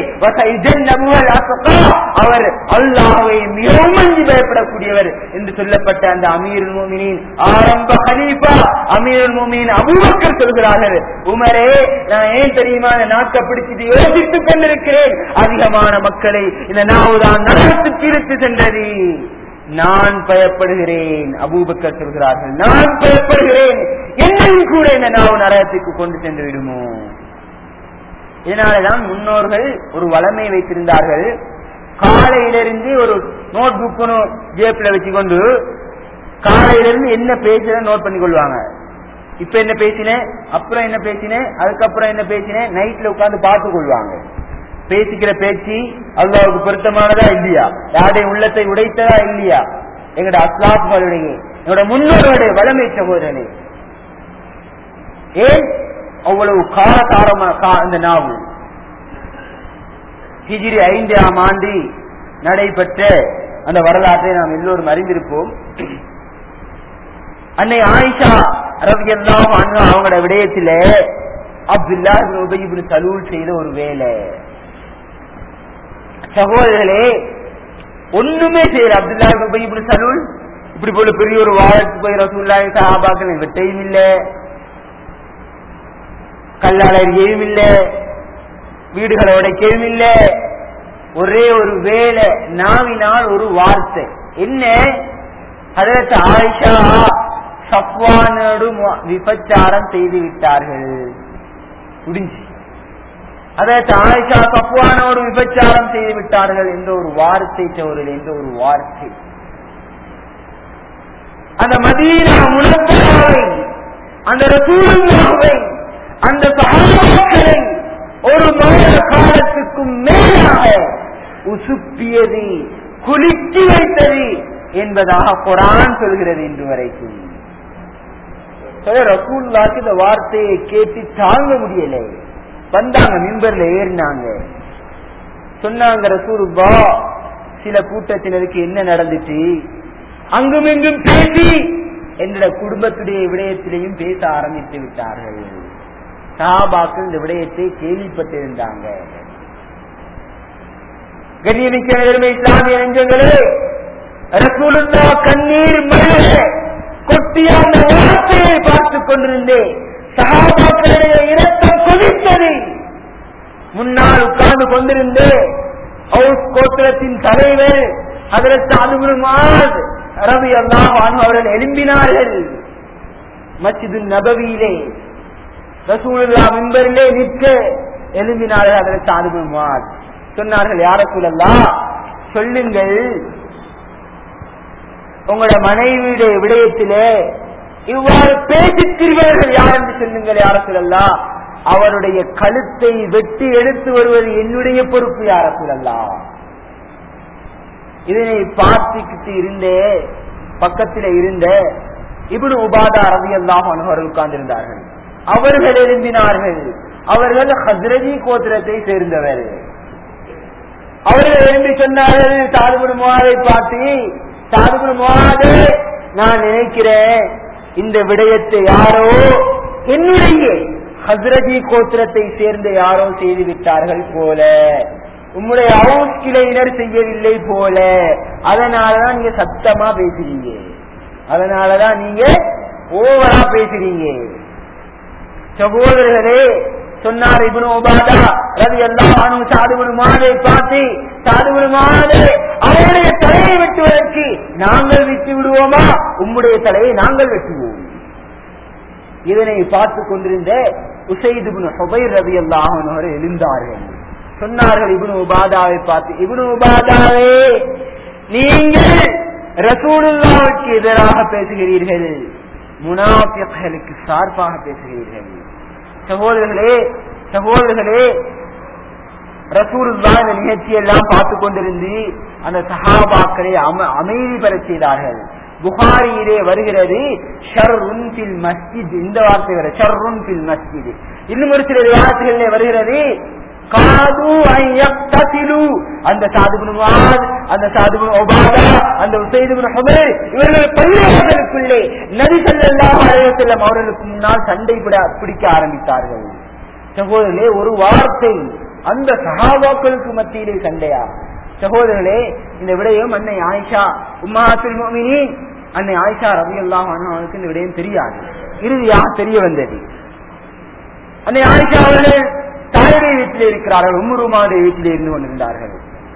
அவர் அல்லாஹ்வை மிகவும் அஞ்சு பயப்படக்கூடியவர் என்று சொல்லப்பட்ட அந்த அமீர் மோமினின் ஆரம்ப ஹலீஃபா அமீர் மோமின் அபூபக்கர் சொல்கிறார்கள் உமரே நான் ஏன் தெரியுமா இந்த நாட்டை பிடிச்சிட்டு யோசித்துக் கொண்டிருக்கிறேன் அதிகமான மக்களை இந்த நாவுதான் நரகத்துக்கு இழுத்து சென்றது நான் பயப்படுகிறேன் அபூபக்கர் சொல்கிறார்கள் நான் பயப்படுகிறேன் என்னையும் கூட இந்த நாவு நரகத்துக்கு கொண்டு சென்று விடுமோ இதனாலதான் முன்னோர்கள் ஒரு வளமை வைத்திருந்தார்கள் காலையிலிருந்து ஒரு நோட் புக் ஜேப்ல வச்சுக்கொண்டு காலையிலிருந்து என்ன பேசுற நோட் பண்ணி கொள்வாங்க இப்ப என்ன பேசினேன் அப்புறம் என்ன பேசினேன் அதுக்கப்புறம் என்ன பேசினேன் நைட்ல உட்கார்ந்து பார்த்து கொள்வாங்க பேசிக்கிற பேச்சு அல்லாவுக்கு பொருத்தமானதா இல்லையா யாருடைய உள்ளத்தை உடைத்ததா இல்லையா எங்கட அஸ்லாப்களுடைய எங்களோட முன்னோர்களுடைய வளமை சகோதரனே ஏன் அவ்வளவு காலகாலமாக இந்த நாவு ஹிஜிரி ஐந்தாம் ஆண்டு நடைபெற்ற அந்த வரலாற்றை நாம் எல்லோரும் அறிந்திருப்போம் அன்னை ஆயிஷா ரவி எல்லாம் அவங்களோட விடயத்தில அப்துல்லா உபயிபுல் சலூல் செய்த ஒரு வேலை சகோதரர்களே ஒண்ணுமே செய்யற அப்துல்லா உபயிபுல் சலூல் இப்படி போல பெரிய ஒரு வாழத்து போய் ரசூல்லாய் சஹாபாக்கள் வெட்டையும் இல்லை கல்லால் எரியும் இல்ல வீடுகளை உடைக்கவும் இல்ல ஒரே ஒரு வேலை நாவினால் ஒரு வார்த்தை என்ன அதற்கு ஆயிஷா சப்வானோடு விபச்சாரம் செய்து விட்டார்கள் முடிஞ்சு அதற்கு ஆயிஷா சப்வானோடு விபச்சாரம் செய்து விட்டார்கள் என்ற ஒரு வார்த்தை சோரில் என்ற ஒரு வார்த்தை அந்த மதீனா முனப்பராவை அந்த ரசூலுல்லாவை அந்த சகாபாக்களை ஒரு மாத காலத்துக்கும் மேலாக உசுப்பியது குலுக்கி வைத்தது என்பதாக குரான் சொல்கிறது இன்று வரைக்கும் ரசூல்லாக்கு இந்த வார்த்தையை கேட்டு தாங்க முடியல வந்தாங்க மிம்பர்ல ஏறினாங்க சொன்னாங்க ரசூலுல்லா சில கூட்டத்தினருக்கு என்ன நடந்துச்சு அங்கும் இங்கும் பேசி என்னோட குடும்பத்துடைய விடயத்திலையும் பேச ஆரம்பித்து விட்டார்கள் சாபாக்கள் இந்த விடயத்தை கேள்விப்பட்டிருந்தாங்க கண்ணியமிக்க நேர்மை இஸ்லாமிய நெஞ்சங்களே ரசூலுல்லா கண்ணீர் மழை கொட்டிய அந்த வார்த்தையை பார்த்துக் கொண்டிருந்தேன் சகாபாக்களுடைய இரத்தம் கொதித்தது முன்னால் உட்கார்ந்து கொண்டிருந்து ஹவுஸ் கோத்திரத்தின் தலைவர் அதற்கு அனுகுமார் ரவி அல்லாஹ் அவர்கள் எழும்பினார்கள் மஸ்ஜிது நபவியிலே ரசூலுல்லா மின்பரிலே நிற்க எழும்பினார்கள் அதற்கு அனுகுமார் சொன்னார்கள் யார சொல்லல்லா சொல்லுங்கள் உங்களோட மனைவியுடைய விடயத்திலே இவ்வாறு பேசிக்கிறீர்கள் யார் என்று சொல்லுங்கள் யார சொல்லலாம் அவருடைய கழுத்தை வெட்டி எடுத்து வருவது என்னுடைய பொறுப்பு யார சொல்லலாம் இதனை பார்த்துக்கிட்டு இருந்தே பக்கத்தில் இருந்த இப்படி உபாதா ரவி அல்லாஹ் அவர்கள் உட்கார்ந்திருந்தார்கள் அவர்கள் எழும்பினார்கள் அவர்கள் ஹஸ்ரஜி கோத்திரத்தை சேர்ந்தவர் அவர்கள் எழும்பி சொன்னார்கள் சாதுபுடு முகாதை பார்த்து சாதுபுடு முகாதே நான் நினைக்கிறேன் இந்த விடயத்தை யாரோ என்னுடைய ஹஸ்ரஜி கோத்திரத்தை சேர்ந்த யாரோ செய்து விட்டார்கள் போல உம்முடைய ஹவுஸ் கிளையினர் செய்யவில்லை போல அதனாலதான் நீங்க சத்தமா பேசுறீங்க அதனாலதான் நீங்க ஓவரா பேசுறீங்க சகோதரர்களே சொன்னார் இபுனு உபாதா ரவி எல்லாம் சாதுபுடு மாதை பார்த்து சாதுபுடு மாதை அவருடைய தலையை வெட்டுவதற்கு நாங்கள் விட்டு விடுவோமா உம்முடைய தலையை நாங்கள் வெட்டுவோம் இதனை பார்த்து கொண்டிருந்த உசைது ஹொபைர் ரவி அல்லாஹர் எழுந்தார்கள் சொன்னார்கள் இபுனு உபாதாவை பார்த்து இபுனு உபாதாவே நீங்கள் ரசூலுல்லாவுக்கு எதிராக பேசுகிறீர்கள் முனாபியர்களுக்கு சார்பாக பேசுகிறீர்கள் சகோதரர்களே சகோதரர்களே ரசூலுல்லா இந்த நிகழ்ச்சியெல்லாம் பார்த்து கொண்டிருந்து அந்த சஹாபாக்களை அமைதி பெற செய்தார்கள் புகாரியிலே வருகிறது ஷர்ருன் பில் மஸ்ஜித் இந்த வார்த்தை வர ஷர்ருன் பில் மஸ்ஜித் இன்னும் ஒரு சில வார்த்தைகளிலே வருகிறது காது அந்த சாதுபுனுமான் அந்த சாதுபுன் ஒபாதா அந்த உசைதுபுன் ஹுமேர் இவர்கள் பள்ளிகளுக்குள்ளே நபி ஸல்லல்லாஹு அலைஹி வஸல்லம் அவர்களுக்கு முன்னால் சண்டை பிடிக்க ஆரம்பித்தார்கள் சகோதரர்களே ஒரு வார்த்தை அந்த சஹாபாக்களுக்கு மத்தியிலே சண்டையா சகோதரர்களே இந்த விடயம் அன்னை ஆயிஷா உம்மாத்துல் முஃமினீன் அன்னை ஆயிஷா ரலியல்லாஹு அன்ஹாவுக்கு இந்த விடயம் தெரியாது இறுதியாக தெரிய வந்தது அன்னை ஆயிஷா அவர்கள் தாயுடைய வீட்டிலே இருக்கிறார்கள் உம்முருமாவுடைய வீட்டிலே இருந்து கொண்டிருந்தார்கள்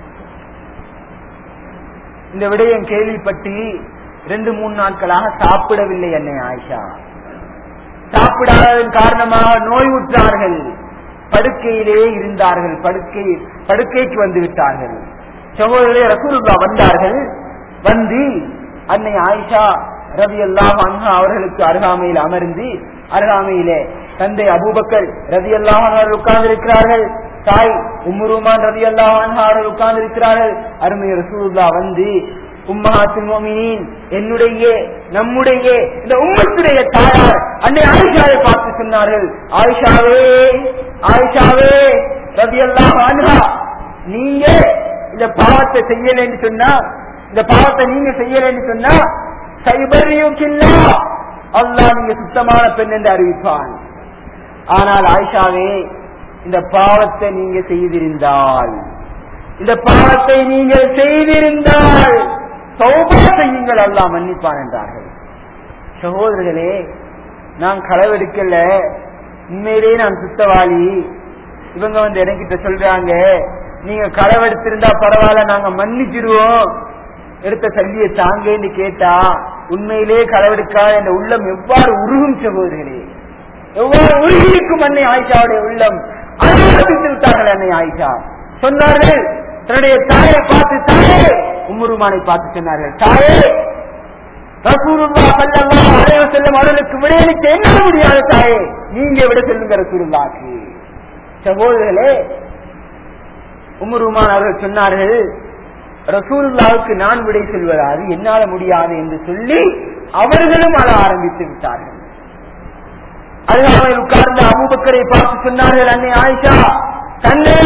இந்த விடயம் கேள்விப்பட்டு ரெண்டு மூணு நாட்களாக சாப்பிடவில்லை அன்னை ஆயிஷா சாப்பிடாததன் காரணமாக நோய் உற்றார்கள் படுக்கையிலே இருந்தார்கள் படுக்கை படுக்கைக்கு வந்து விட்டார்கள் சகோதரே ரசூலுல்லா வந்தார்கள் வந்து அன்னை ஆயிஷா ரவி அல்லாஹ் அன்ஹா அவர்களுக்கு அருகாமையில் அமர்ந்து அருகாமையிலே தந்தை அபூபக்கர் ரவி அல்லாஹ் அவர்கள் உட்கார்ந்து இருக்கிறார்கள் தாய் உம்முருமான் ரவி அல்லாஹ் அன்ஹா அவர்கள் உட்கார்ந்து இருக்கிறார்கள் அருமை ரசூலுல்லா வந்து உம்மஹாத்துல் முஃமினீன் என்னுடைய நம்முடைய இந்த உம்மத்துடைய தாயார் அன்னை ஆயிஷாவை பார்த்து சொன்னார்கள் ஆயிஷாவே ஆயிஷாவே ரதியல்லாஹு அன்ஹா நீங்க இந்த பாவத்தை செய்யலைன்னு சொன்னா இந்த பாவத்தை நீங்க செய்யலைன்னு சொன்னா சைபரியும் கில்லா அல்லாஹ் நீங்க சுத்தமான பெண் என்று அறிவிப்பான் ஆனால் ஆயிஷாவே இந்த பாவத்தை நீங்க செய்திருந்தால் இந்த பாவத்தை நீங்கள் செய்திருந்தால் சௌபா செய்யுங்கள் அல்லாஹ் மன்னிப்பான் என்றார்கள் சகோதரர்களே நான் களவெடுக்கல உண்மையிலேயே நான் சுத்தவாளி இவங்க வந்து என்கிட்ட சொல்றாங்க நீங்க களவெடுத்திருந்தா பரவாயில்ல நாங்க மன்னிச்சிருவோம் எடுத்த சல்லியை தாங்கன்னு கேட்டா உண்மையிலே களவெடுக்காத இந்த உள்ளம் எவ்வாறு உருகும் சகோதரர்களே எவ்வாறு உருகியிருக்கும் அன்னை ஆயிஷாவுடைய உள்ளம் அனுமதித்து விட்டார்கள் அன்னை ஆயிஷா சொன்னார்கள் தன்னுடைய தாயை பார்த்து தாயே உம்முருமானை பார்த்து சொன்னார்கள் தாயே ரசூலுல்லா ஸல்லல்லாஹு அலைஹி வஸல்லம் அவர்களுக்கு விடையளிக்க என்ன முடியாது தாயே நீங்க விட சொல்லுங்க ரசூலுல்லாக்கு சகோதரர்களே உமருமான் அவர்கள் சொன்னார்கள் ரசூலுல்லாவுக்கு நான் விடை சொல்வதாது என்னால முடியாது என்று சொல்லி அவர்களும் அழ ஆரம்பித்து விட்டார்கள் அல்லாமல் உட்கார்ந்த அபூபக்கரை பார்த்து சொன்னார்கள் அன்னை ஆயிஷா தன்னே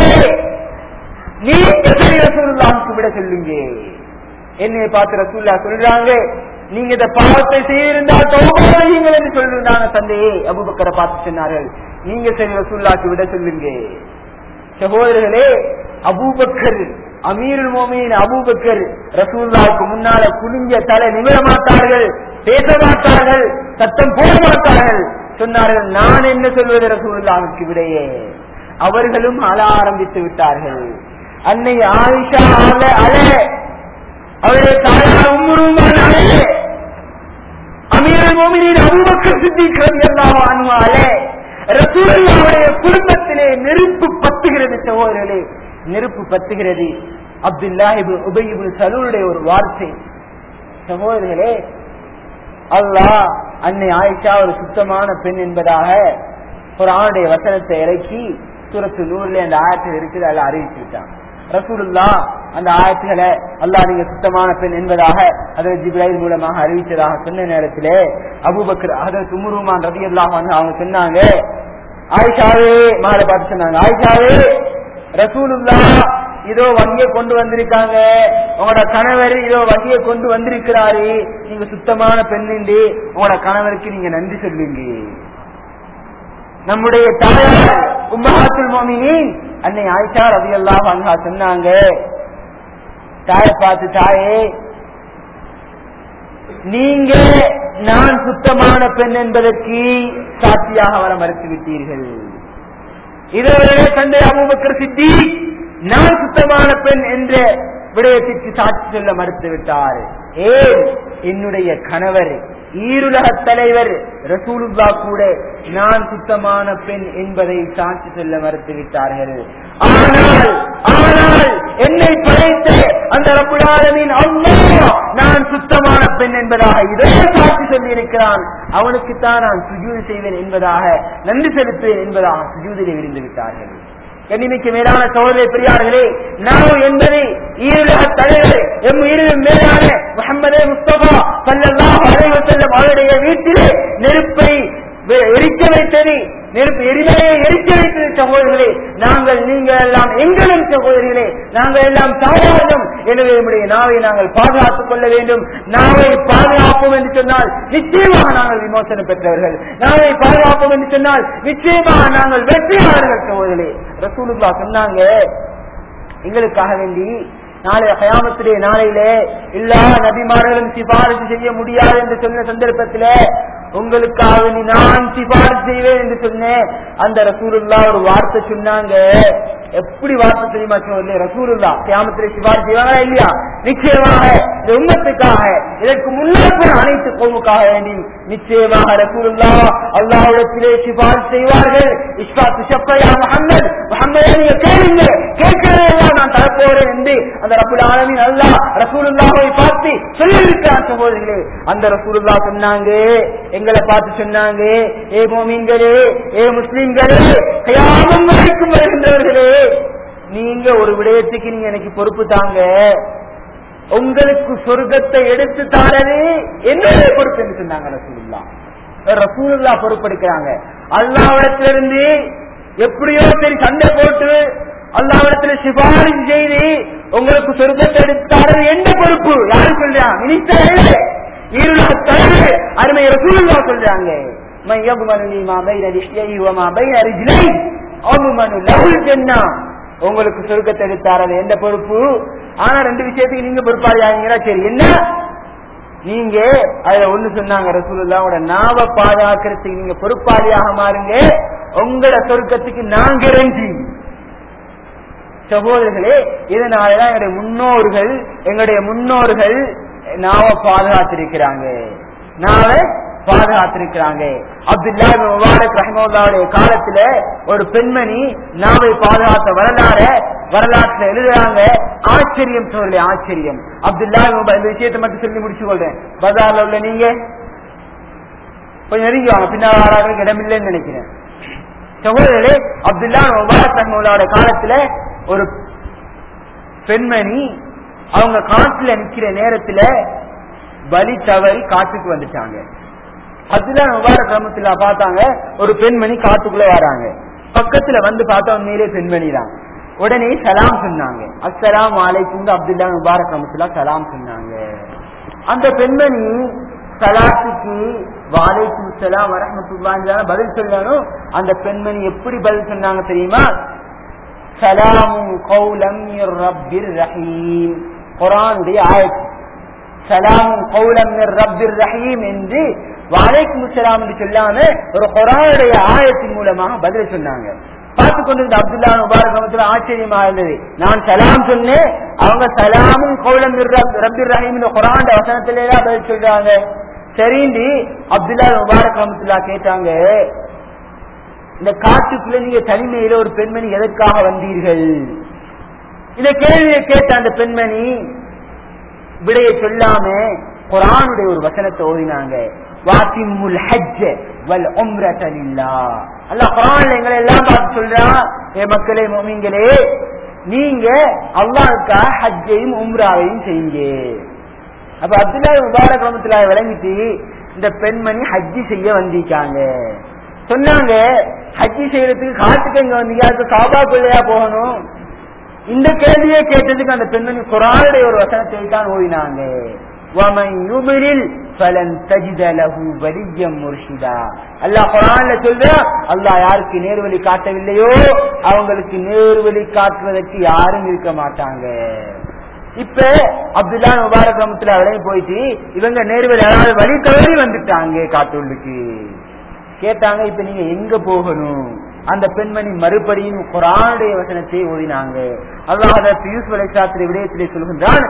நீ எப்படி ரசூலுல்லாவுக்கு விட சொல்லுங்க என்னை பார்த்து ரசூல்லா சொல்றாங்க நீங்க இந்த பாவத்தை செய்திருந்தால் தௌபா செய்யுங்கள் என்று சொல்லிருந்தாங்க தந்தையே அபூபக்கரை பார்த்து சொன்னார்கள் நீங்க சரி ரசூல்லாக்கு விட சொல்லுங்க சகோதரர்களே அபூபக்கர் அமீருல் மோமியின் அபூபக்கர் ரசூல்லாவுக்கு முன்னால குனிஞ்ச தலை நிமிர மாட்டார்கள் பேச மாட்டார்கள் சத்தம் போட மாட்டார்கள் சொன்னார்கள் நான் என்ன சொல்வது ரசூலுல்லாவுக்கு விடையே அவர்களும் அழ ஆரம்பித்து விட்டார்கள் அன்னை ஆயிஷா அழ அழ அவருடைய தாயார் உம்முருமான அழ அமீருல் மோமினின் அபூபக்கர் சித்திக்கிறது எல்லாம் அணுவால ரசூலுல்லாவுடைய குடும்பத்திலே நெருப்பு பத்துகிறது சகோதரர்களே நெருப்பு பத்துகிறது அப்துல்லா உபயிபு சலூருடைய ஒரு வார்த்தை சகோதரர்களே அல்லாஹ் அன்னை ஆயிஷா ஒரு சுத்தமான பெண் என்பதாக ஒரு ஆணுடைய வசனத்தை இறக்கி சூரத்து நூறுல அந்த ஆயத்தில் இருக்குது அதில் அறிவிச்சு விட்டான் ரசூலுல்லா அந்த ஆயத்துகளை அல்லாஹ் நீங்க சுத்தமான பெண் என்பதாக அதை ஜிப்ராயில் மூலமாக அறிவித்ததாக சொன்ன நேரத்திலே அபுபக்கர் அதற்கு உமுருமான் ரவி அல்லாஹ் அவங்க சொன்னாங்க ஆயிஷாவே மகளை பார்த்து சொன்னாங்க ஆயிஷாவே ரசூலுல்லா இதோ வங்கியை கொண்டு வந்திருக்காங்க உங்களோட கணவர் இதோ வங்கியை கொண்டு வந்திருக்கிறாரு நீங்க சுத்தமான பெண்ணுண்டு உங்களோட கணவருக்கு நீங்க நன்றி சொல்லுங்க நம்முடைய தாயார் உம்மஹாத்துல் மோமினின் அன்னை ஆயிஷா ரவி அல்லாஹ் அன்ஹா சொன்னாங்க தாயை பார்த்து தாயே நீங்க நான் சுத்தமான பெண் என்பதற்கு சாட்சியாக வர மறுத்து விட்டீர்கள் இதுவரை தந்தை அபூபக்கர் சித்தி நான் சுத்தமான பெண் என்ற விடயத்திற்கு சாட்சி சொல்ல மறுத்து விட்டார் ஏன் என்னுடைய கணவர் ஈருலக தலைவர் ரசூலுல்லா கூட நான் சுத்தமான பெண் என்பதை சாட்சி சொல்ல மறுத்து விட்டார்கள் ஆனால் ஆனால் என்னை படைத்த அந்த ரப்புலாலமின் அல்லாஹ் நான் சுத்தமான பெண் என்பதாக இதே சாட்சி சொல்லி இருக்கிறான் அவனுக்குத்தான் நான் சுஜூது செய்வேன் என்பதாக நன்றி செலுத்துவேன் என்பதாக சுஜூதிலே விரிந்து விட்டார்கள் கண்ணிமிக்கு மேலான சோதனை பெரியார்களே நாம் என்பது ஈருலக தலைவர் எம் உயிரிலும் மேலான முகமது முஸ்தபா சல்லல்லாஹு அலைஹி வஸல்லம் அவருடைய வீட்டிலே நெருப்பை வெ- எரிக்க வைத்தது நெருப்பு எரிமலையை எரிக்க வைத்தது சகோதரர்களே நாங்கள் நீங்கள் எல்லாம் எங்களும் சகோதரிகளே நாங்கள் எல்லாம் சாதாரணம் எனவே நம்முடைய நாவை நாங்கள் பாதுகாத்துக் கொள்ள வேண்டும் நாவை பாதுகாப்போம் என்று சொன்னால் நிச்சயமாக நாங்கள் விமோசனம் பெற்றவர்கள் நாவை பாதுகாப்போம் என்று சொன்னால் நிச்சயமாக நாங்கள் வெற்றியாளர்கள் சகோதரர்களே ரசூலுல்லா சொன்னாங்க எங்களுக்காக வேண்டி நாளை கயாமத்துடைய நாளையிலே எல்லா நபிமார்களும் சிபாரிசு செய்ய முடியாது என்று சொன்ன சந்தர்ப்பத்திலே உங்களுக்காக வேண்டி நான் சிபாரிசு செய்வேன் என்று சொன்னேன் அந்த ரசூலுல்லா ஒரு வார்த்தை சொன்னாங்க எப்படி வார்த்தை தெரியுமா சொல்லி ரசூலுல்லா கியாமத்திலே சிபாரிசு செய்வாங்களா இல்லையா நிச்சயமாக இந்த உம்மத்துக்காக இதற்கு முன்னால் போன அனைத்து கோமுக்காக வேண்டி நிச்சயமாக ரசூலுல்லா அல்லாஹ்விடத்திலே சிபாரிசு செய்வார்கள் இஸ்வாத்து ஷப்பையா முஹம்மது முஹம்மதே நீங்க கேளுங்க கேட்கிறதெல்லாம் நான் தரப்போறேன் என்று அந்த ரப்புல் ஆலமீன் அல்லாஹ் ரசூலுல்லாஹை பார்த்து சொல்லியிருக்கிறான் சகோதரிகளே அந்த ரசூலுல்லா சொன்னாங்க எங்களை பார்த்து சொன்னாங்க ஏ மோமீன்களே ஏ முஸ்லிம்களே கயாமம் வரைக்கும் வருகின்றவர்களே நீங்க ஒரு விடயத்துக்கு நீங்க எனக்கு பொறுப்பு தாங்க உங்களுக்கு சொர்க்கத்தை எடுத்து தாரது என்னுடைய பொறுப்பு என்று சொன்னாங்க ரசூலுல்லா ரசூலுல்லா பொறுப்பெடுக்கிறாங்க அல்லாவிடத்திலிருந்து எப்படியோ சரி சண்டை போட்டு அல்லாவிடத்துல சிபாரிசு செய்து உங்களுக்கு சொர்க்கத்தை எடுத்தாரு என்ன பொறுப்பு யாரு சொல்றா மினிஸ்டர் இல்ல ஈருலக தலைவர் அருமை ரசூலுல்லா சொல்றாங்க من يضمن لي ما بين لحييه وما بين رجليه أضمن له الجنة உங்களுக்கு சொர்க்கத்தை எடுத்தாரது எந்த பொறுப்பு ஆனா ரெண்டு விஷயத்துக்கு நீங்க பொறுப்பாளி ஆகிறீங்களா சரி என்ன நீங்க அதுல ஒண்ணு சொன்னாங்க ரசூலுல்லாவோட நாவ பாதுகாக்கிறதுக்கு நீங்க பொறுப்பாளியாக மாறுங்க உங்களோட சொர்க்கத்துக்கு நாங்க இறங்கி சகோதரர்களே இதனாலதான் எங்களுடைய முன்னோர்கள் எங்களுடைய முன்னோர்கள் நாவ பாதுகாத்திருக்கிறாங்க நாவ பாதுகாத்திருக்கிறாங்க அப்துல்லா இப்னு முபாரக் ரஹ்மத்துல்லாஹுடைய காலத்துல ஒரு பெண்மணி நாவை பாதுகாத்த வரலாற வரலாற்றுல எழுதுறாங்க ஆச்சரியம் சொல்லி ஆச்சரியம் அப்துல்லா இப்னு முபாரக் இந்த விஷயத்தை மட்டும் சொல்லி முடிச்சு கொள்றேன் பஜார்ல உள்ள நீங்க கொஞ்சம் நெருங்கி வாங்க பின்னால் ஆறாக இடமில்லைன்னு நினைக்கிறேன் சகோதரர்களே அப்துல்லா முபாரக் ரஹ்மத்துல்லாஹுடைய காலத்துல ஒரு பெண்மணி அவங்க காட்டுல நிக்கிற நேரத்துல பலி தவறி காட்டுக்கு வந்துட்டாங்க அப்துல்லா முபாரக் ரஹமத்துல்லா பார்த்தாங்க ஒரு பெண்மணி காட்டுக்குள்ள வராங்க பக்கத்துல வந்து பார்த்தா உண்மையிலே பெண்மணி தான் உடனே சலாம் சொன்னாங்க அஸ்ஸலாம் அலைக்கும் அப்துல்லா முபாரக் ரஹமத்துல்லா சலாம் சொன்னாங்க அந்த பெண்மணி சலாத்துக்கு வாலைக்கும் சலாம் வரமத்துல்லான்னு பதில் சொல்லணும் அந்த பெண்மணி எப்படி பதில் சொன்னாங்க தெரியுமா சலாமும் கௌலம் ரப்பிர் ரஹீம் குரானுடைய ஆயத்து சலாமும் கௌலம் ரப்பிர் ரஹீம் என்று வாழைக்கும் சலாம் என்று சொல்லாம ஒரு குரானுடைய ஆயத்தின் மூலமாக பதில் சொன்னாங்க பார்த்து கொண்டிருந்த அப்துல்லா முபாரக் ரஹமத்துல ஆச்சரியமா இருந்தது நான் சலாம் சொன்னேன் அவங்க சலாமும் கௌலம் ரப்பிர் ரஹீம் இந்த குரான் வசனத்திலே தான் பதில் சொல்றாங்க சரிண்டி அப்துல்லா முபாரக் ரஹமத்துல்லா கேட்டாங்க இந்த காட்டுக்குள்ள நீங்க தனிமையில ஒரு பெண்மணி எதற்காக வந்தீர்கள் இந்த கேள்வியை கேட்ட அந்த பெண்மணி விடையை சொல்லாம குரானுடைய ஒரு வசனத்தை ஓதினாங்க வாசிமுல் ஹஜ் வல் உம்ரத லில்லாஹ் அல்லாஹ் குர்ஆன்ல எங்களை எல்லாம் பார்த்து சொல்றான் ஏ மக்களே முஃமின்களே நீங்க அல்லாஹ்வுக்காக ஹஜ்ஜையும் உம்ராவையும் செய்யுங்க அப்ப அப்துல்லா முபாரக் ரஹ்மத்துல்லாஹி விளங்கிட்டு இந்த பெண்மணி ஹஜ்ஜி செய்ய வந்திருக்காங்க சொன்னாங்க ஹஜ்ஜி செய்யறதுக்கு காட்டுக்கு எங்க வந்தீங்க அதுக்கு சாபா பிள்ளையா போகணும் இந்த கேள்வியை கேட்டதுக்கு அந்த பெண்மணி குரானுடைய ஒரு வசனத்தை தான் ஓடினாங்க وَمَنْ يُضْلِلْ فَلَنْ تَجِدَ لَهُ وَلِيًّا مُرْشِدًا அல்லாஹ் குர்ஆன்ல சொல்றா அல்லாஹ் யாருக்கு நேர்வழி காட்டவில்லையோ அவங்களுக்கு நேர்வழி காட்டுவதற்கு யாரும் இருக்க மாட்டாங்க இப்ப அப்துல்லா முபாரக் ரஹமத்துல விலகி போயிட்டு இவங்க நேர்வழி அதாவது வழி தவறி வந்துட்டாங்க காட்டுள்ளுக்கு கேட்டாங்க இப்ப நீங்க எங்க போகணும் அந்த பெண்மணி மறுபடியும் குரானுடைய வசனத்தை ஓதினாங்க அல்லாஹ் பியூஸ் வலைசாத்திரி விடயத்திலே சொல்கின்றான்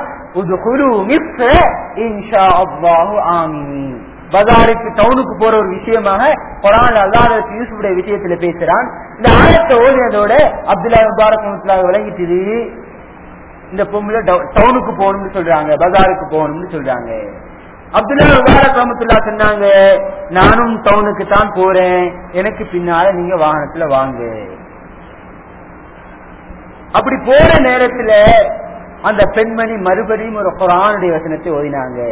பஜாருக்கு டவுனுக்கு போற ஒரு விஷயமாக குரான் அல்லாத யூசுடைய விஷயத்துல பேசுறான் இந்த ஆயத்தை ஓதினதோட அப்துல்லா முபாரக் விளங்கிட்டு இந்த பொம்பளை டவுனுக்கு போகணும்னு சொல்றாங்க பஜாருக்கு போகணும்னு சொல்றாங்க அப்துல்லா முபாரக் ரஹமத்துல்லா சொன்னாங்க நானும் டவுனுக்கு தான் போறேன் எனக்கு பின்னால நீங்க வாகனத்துல வாங்க அப்படி போற நேரத்துல அந்த பெண்மணி மறுபடியும் ஒரு குரானுடைய வசனத்தை ஓதினாங்க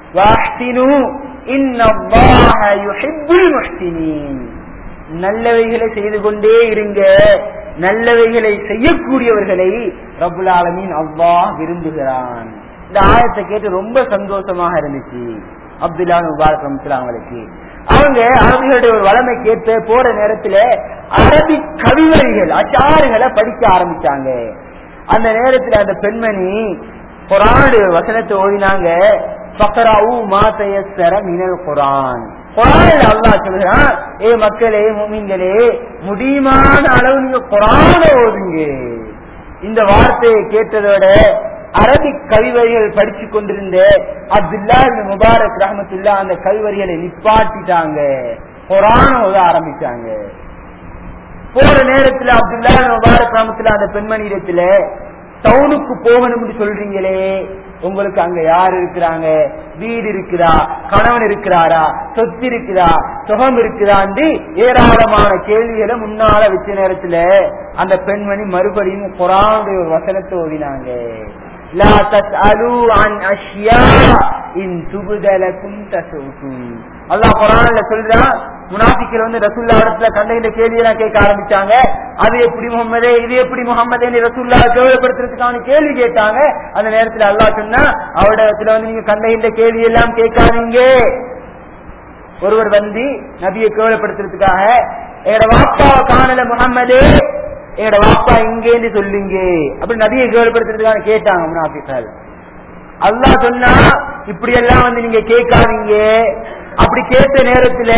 நல்லவைகளை செய்து கொண்டே இருங்க நல்லவைகளை செய்யக்கூடியவர்களை ரபுல் ஆலமீன் அல்லாஹ் விரும்புகிறான் இந்த ஆயத்தை கேட்டு ரொம்ப சந்தோஷமாக இருந்துச்சு அப்துல்லா முபாரக் ரம்சலா அவங்களுக்கு அவங்க அரபிகளுடைய ஒரு வளமை கேட்டு போற நேரத்துல அரபி கவிவரிகள் அச்சாறுகளை படிக்க ஆரம்பிச்சாங்க அந்த நேரத்துல அந்த பெண்மணி குரானுடைய வசனத்தை ஓதினாங்க பக்கராவு மாத்தையசர மினல் குரான் குரான் அல்லா சொல்கிறான் ஏ மக்களே முமிங்களே முடியுமான அளவு நீங்க குரான ஓதுங்க இந்த வார்த்தையை கேட்டதோட அரபிக் கவிவரிகள் படிச்சு கொண்டிருந்த அப்துல்லா முபாரக் ரஹமத்துல்லா அந்த கவிவரிகளை நிப்பாட்டிட்டாங்க குரான ஓத ஆரம்பிச்சாங்க போற நேரத்துல அப்துல்லா முபாரக் ரஹமத்துல்லா அந்த பெண்மணி இடத்துல டவுனுக்கு போகணும்னு சொல்றீங்களே உங்களுக்கு அங்க யார் இருக்கிறாங்க வீடு இருக்குதா கணவன் இருக்கிறாரா சொத்து இருக்குதா சுகம் இருக்குதான்னு ஏராளமான கேள்விகளை முன்னால வச்ச நேரத்துல அந்த பெண்மணி மறுபடியும் குரானுடைய ஒரு வசனத்தை ஓதினாங்க لا تسألوا عن أشياء إن تبد لكم تسؤكم அல்லாஹ் குரான்ல சொல்றான் முனாபிக்கள் வந்து ரசூல்லா இடத்துல கண்ட இந்த கேள்வி எல்லாம் கேட்க ஆரம்பிச்சாங்க அது எப்படி முகமதே இது எப்படி முகமதே ரசூல்லா கேள்விப்படுத்துறதுக்கான கேள்வி கேட்டாங்க அந்த நேரத்துல அல்லாஹ் சொன்னா அவரோட இடத்துல வந்து நீங்க கண்ட இந்த கேள்வி எல்லாம் கேட்காதீங்க ஒருவர் வந்து நபியை கேள்விப்படுத்துறதுக்காக எங்கட வாப்பாவை காணல முகம்மதே எங்கட வாப்பா இங்கேன்னு சொல்லுங்க அப்படி நபியை கேள்விப்படுத்துறதுக்காக கேட்டாங்க முனாபிக்கள் அல்லாஹ் சொன்னா இப்படி எல்லாம் வந்து நீங்க கேட்காதீங்க அப்படி கேட்ட நேரத்துல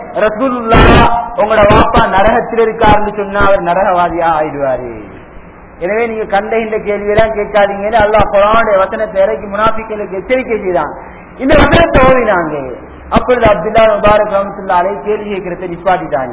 ரசூலுல்லா உங்களோட வாப்பா நரகத்தில் இருக்காருன்னு சொன்னா அவர் நரகவாதியா ஆயிடுவாரு எனவே நீங்க கண்ட இந்த கேள்வியெல்லாம் கேட்காதீங்கன்னு அல்லாஹ் குரானுடைய வசனத்தை இறக்கி முனாஃபிக்களுக்கு எச்சரிக்கை செய்தான் இந்த வசனத்தை ஓதினாங்க அப்பொழுது அப்துல்லா முபாரக் ரஹமத்துல்லாலே கேள்வி கேட்கறத நிப்பாட்டிட்டாங்க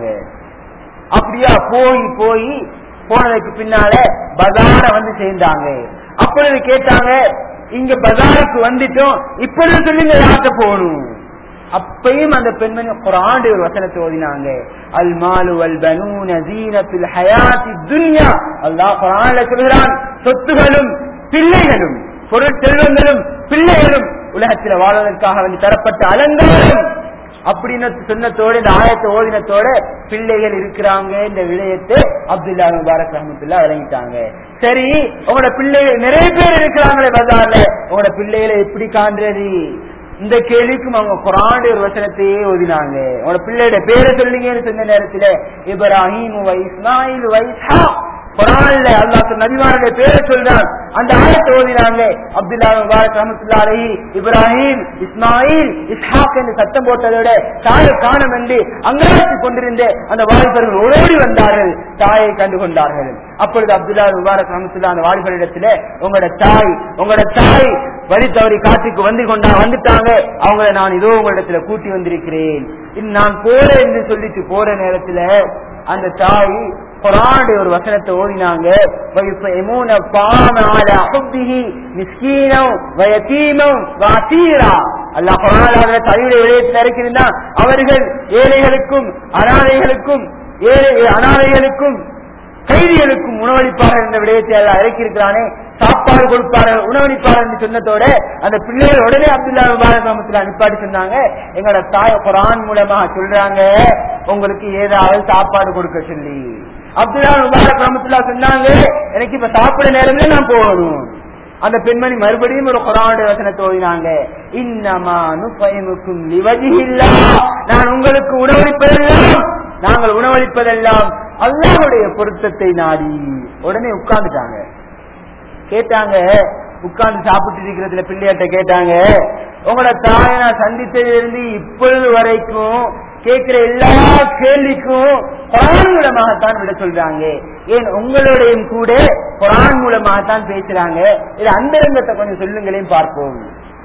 அப்படியா போய் போய் போனதுக்கு பின்னால பஜார வந்து சேர்ந்தாங்க அப்பொழுது கேட்டாங்க இங்க பஜாருக்கு வந்துட்டோம் இப்பொழுது சொல்லுங்க யார்கிட்ட போகணும் அப்பயும் அந்த பெண்மணி குரான் ஒரு வசனத்தை ஓதினாங்க அல் மாலு அல் பனூன ஜீனத்துல் ஹயாத்தி துன்யா அல்லாஹ் குரான்ல சொல்கிறான் சொத்துகளும் பிள்ளைகளும் பொருட்செல்வங்களும் பிள்ளைகளும் உலகத்தில் வாழ்வதற்காக வந்து தரப்பட்ட அலங்காரம் அப்படின்னு சொன்னத்தோட இந்த ஆயத்தை ஓதினத்தோட பிள்ளைகள் இருக்கிறாங்க இந்த விடயத்தை அப்துல்லா முபாரக் ரஹமத்துல்லா விளங்கிட்டாங்க சரி உங்களோட பிள்ளைகள் நிறைய பேர் இருக்கிறாங்களே பஜார்ல உங்களோட பிள்ளைகளை எப்படி காண்றது இந்த கேள்விக்கும் அவங்க குரான் ஒரு வசனத்தையே ஓதினாங்க உங்களோட பிள்ளையோட பேரை சொல்லுங்கன்னு சொன்ன நேரத்துல இப்ராஹிம் இஸ்மாயில் வைசா குரான்ல அல்லாஹ் நபிமாருடைய பேரை சொல்றான் அந்த ஆயத்தை ஓதினாங்க அப்துல்லா முபாரக் ரஹமத்துல்லா அலைஹி இப்ராஹிம் இஸ்மாயில் இஸ்ஹாக் என்று சத்தம் போட்டதோட தாயை காணும் என்று அங்கராட்சி கொண்டிருந்த அந்த வாலிபர்கள் ஓடோடி வந்தார்கள் தாயை கண்டு கொண்டார்கள் அப்பொழுது அப்துல்லா முபாரக் ரஹமத்துல்லா அந்த வாலிபரிடத்துல உங்களோட தாய் உங்களோட தாய் வழி தவறி காட்டுக்கு வந்து கொண்டா வந்துட்டாங்க அவங்கள நான் இதோ உங்களிடத்துல கூட்டி வந்திருக்கிறேன் இது நான் போறேன் என்று சொல்லிட்டு போற நேரத்துல அந்த தாய் குரானுடைய ஒரு வசனத்தை ஓதினாங்க وَيُطْعِمُونَ الطَّعَامَ عَلَى حُبِّهِ مِسْكِينًا وَيَتِيمًا وَأَسِيرًا அல்லாஹ் குரான் தலையுடைய விடயத்தில் இருக்கிறதா அவர்கள் ஏழைகளுக்கும் அனாதைகளுக்கும் ஏழை அனாதைகளுக்கும் கைதிகளுக்கும் உணவளிப்பார்கள் என்ற விடயத்தை எல்லாம் இறக்கியிருக்கிறானே சாப்பாடு கொடுப்பார்கள் உணவளிப்பார்கள் என்று சொன்னதோட அந்த பிள்ளைகள் உடனே அப்துல்லா முபாரக் ரஹமத்துல அனுப்பாடி சொன்னாங்க எங்களோட தாய் குரான் மூலமா சொல்றாங்க உங்களுக்கு ஏதாவது சாப்பாடு கொடுக்க சொல்லி அப்துல்லா முபாரக் ரஹமத்துல்லா சொன்னாங்க எனக்கு இப்ப சாப்பிட நேரம்ல நான் போகணும் அந்த பெண்மணி மறுபடியும் ஒரு குரானுடைய வசனத்தை ஓதினாங்க இன்னமா நுபயமுக்கும் லிவஜில்லா நான் உங்களுக்கு உணவளிப்பதெல்லாம் நாங்கள் உணவளிப்பதெல்லாம் அல்லாஹுடைய பொருத்தத்தை நாடி உடனே உட்கார்ந்துட்டாங்க கேட்டாங்க உட்கார்ந்து சாப்பிட்டு இருக்கிறதுல பிள்ளையாட்ட கேட்டாங்க உங்களோட தாயை நான் சந்தித்ததிலிருந்து இப்பொழுது வரைக்கும் கேட்கிற எல்லா கேள்விக்கும் குரான் மூலமாகத்தான் விட சொல்றாங்க ஏன் உங்களோடையும் கூட குரான் மூலமாகத்தான் பேசுறாங்க இது அந்தரங்கத்தை கொஞ்சம் சொல்லுங்களையும் பார்ப்போம்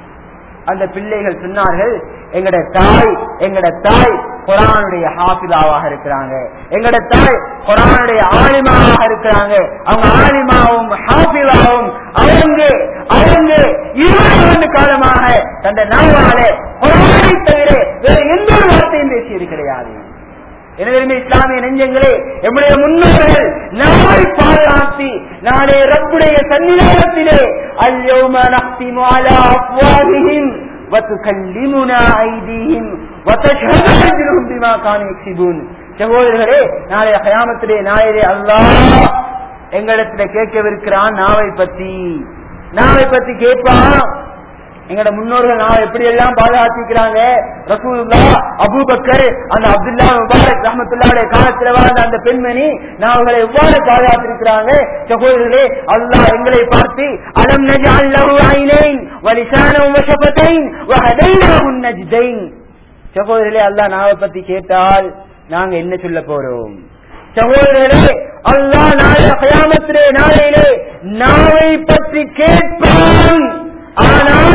அந்த பிள்ளைகள் சொன்னார்கள் எங்கட தாய் எங்கட தாய் குரானுடைய ஹாஃபிலாவாக இருக்கிறாங்க எங்கட தாய் குரானுடைய ஆலிமாவாக இருக்கிறாங்க அவங்க ஆலிமாவும் ஹாஃபிலாவும் அவங்க அவங்க இருபது ஆண்டு காலமாக தந்த நாவால குரானை தவிர வேற எந்த ஒரு வார்த்தையும் பேசியது கிடையாது எனவே இஸ்லாமிய நெஞ்சங்களே எம்முடைய முன்னோர்கள் நாளை பாதுகாத்தி நாளை ரப்புடைய சன்னிதானத்திலே அல்யோம நக்திமு அலா அஃப்வாஹிஹிம் وتكلمنا أيديهم وتشهد أرجلهم بما كانوا يكسبون சகோதரர்களே நாளைய கயாமத்திலே நாளையிலே அல்லாஹ் எங்களிடத்துல கேட்கவிருக்கிறான் நாவை பத்தி நாவை பத்தி கேட்பான் எங்கட முன்னோர்கள் நான் எப்படி எல்லாம் பாதுகாத்திருக்கிறாங்க ரசூலுல்லா அபூபக்கர் அந்த அப்துல்லா முபாரக் ரஹமத்துல்லாவுடைய காலத்துல வாழ்ந்த அந்த பெண்மணி நான் அவங்களை எவ்வாறு பாதுகாத்திருக்கிறாங்க சகோதரர்களே அல்லாஹ் எங்களை பார்த்து அலம் நஜ அல்லஹு ஐனைன் வலிசானம் வஷபத்தைன் வஹதைனாஹு நஜ்தைன் சகோதரர்களே அல்லாஹ் நாவை பத்தி கேட்டால் நாங்க என்ன சொல்ல போறோம் சகோதரர்களே அல்லாஹ் நாளை கயாமத்திலே நாளையிலே நாவை பற்றி கேட்பான் ஆனால்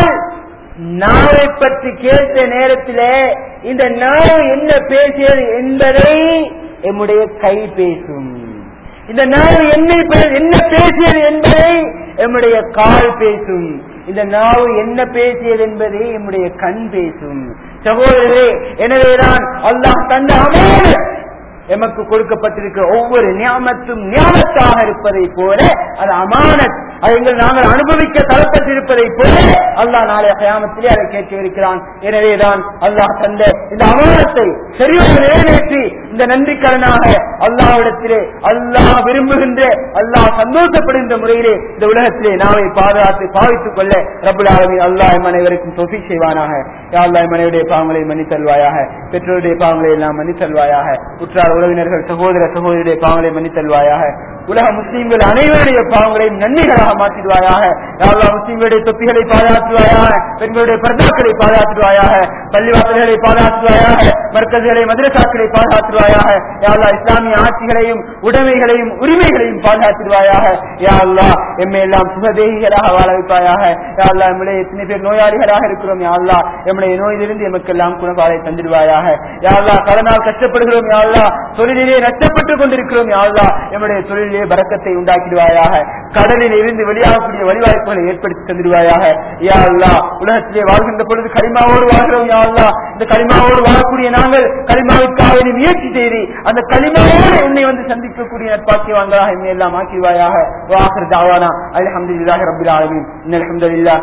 நாவை பற்றி கேட்ட நேரத்தில் இந்த நாவு என்ன பேசியது என்பதை எம்முடைய கை பேசும் இந்த நாவு என்ன என்ன பேசியது என்பதை எம்முடைய கால் பேசும் இந்த நாவு என்ன பேசியது என்பதை எம்முடைய கண் பேசும் சகோதரரே எனவேதான் அல்லாஹ் தந்த அமோன எமக்கு கொடுக்கப்பட்டிருக்கிற ஒவ்வொரு நியாமத்தும் நியாமத்தாக இருப்பதை போல அது அமானத் அது எங்கள் நாங்கள் அனுபவிக்க தரப்பட்டிருப்பதை போல அல்லாஹ் நாளைய கயாமத்திலே அதை கேட்கவிருக்கிறான் எனவேதான் அல்லாஹ் தந்த இந்த அமானத்தை சரியாக நிறைவேற்றி இந்த நன்றிக்கடனாக அல்லாஹ்விடத்திலே அல்லாஹ் விரும்புகின்ற அல்லாஹ் சந்தோஷப்படுகின்ற முறையிலே இந்த உலகத்திலே நாவை பாதுகாத்து பாவித்துக் கொள்ள ரபுல் ஆலமி அல்லாஹ் எம் அனைவருக்கும் தொகை செய்வானாக யா அல்லாஹ் எம் அனைவருடைய பாவங்களை மன்னித்தல்வாயாக பெற்றோருடைய பாவங்களை எல்லாம் மன்னித்தல்வாயாக உற்றார் உறவினர்கள் சகோதர சகோதரியுடைய பாவங்களை மன்னித்தல்வாயாக உலக முஸ்லீம்கள் அனைவருடைய பாவங்களையும் நன்மைகளாக மாற்றிடுவாயாக யாழ்லா முஸ்லீம்களுடைய தொப்பிகளை பாதுகாத்துவாயாக பெண்களுடைய பர்தாக்களை பாதுகாத்துவாயாக பள்ளிவாசல்களை பாதுகாத்துவாயாக மர்க்கசுகளை மதுரசாக்களை பாதுகாத்துருவாயாக யா அல்லாஹ் இஸ்லாமிய ஆட்சிகளையும் உடைமைகளையும் உரிமைகளையும் பாதுகாத்துருவாயாக யா அல்லாஹ் எம்மை எல்லாம் சுகதேகிகளாக வாழ வைப்பாயாக யா அல்லாஹ் நம்முடைய எத்தனை பேர் நோயாளிகளாக இருக்கிறோம் யா அல்லாஹ் நம்முடைய நோயிலிருந்து எமக்கெல்லாம் குணபாலை தந்திடுவாயாக யா அல்லாஹ் கடனால் கஷ்டப்படுகிறோம் யா அல்லாஹ் தொழிலிலே நஷ்டப்பட்டுக் கொண்டிருக்கிறோம் யா அல்லாஹ் நம்முடைய தொழிலிலே பறக்கத்தை உண்டாக்கிடுவாயாக கடலில் இருந்து வெளியாகக்கூடிய வழிவாய்ப்புகளை ஏற்படுத்தி தந்திடுவாயாக யா அல்லாஹ் உலகத்திலே வாழ்கின்ற பொழுது கரிமாவோடு வாழ்கிறோம் யா அல்லாஹ் இந்த கரிமாவோடு வாழக்கூடிய நாங்கள் கரிமாவிற்காக வேண்டி முயற்சி செய்து அந்த கரிமாவோடு உன்னை வந்து சந்திக்கக்கூடிய நட்பாக்கியவான்களாக என்னை எல்லாம் ஆக்கிடுவாயாக வாஹர் தாவானா அல்ஹம்துலில்லாஹி ரப்பில் ஆலமீன் இன்னல் ஹம்துலில்லாஹ்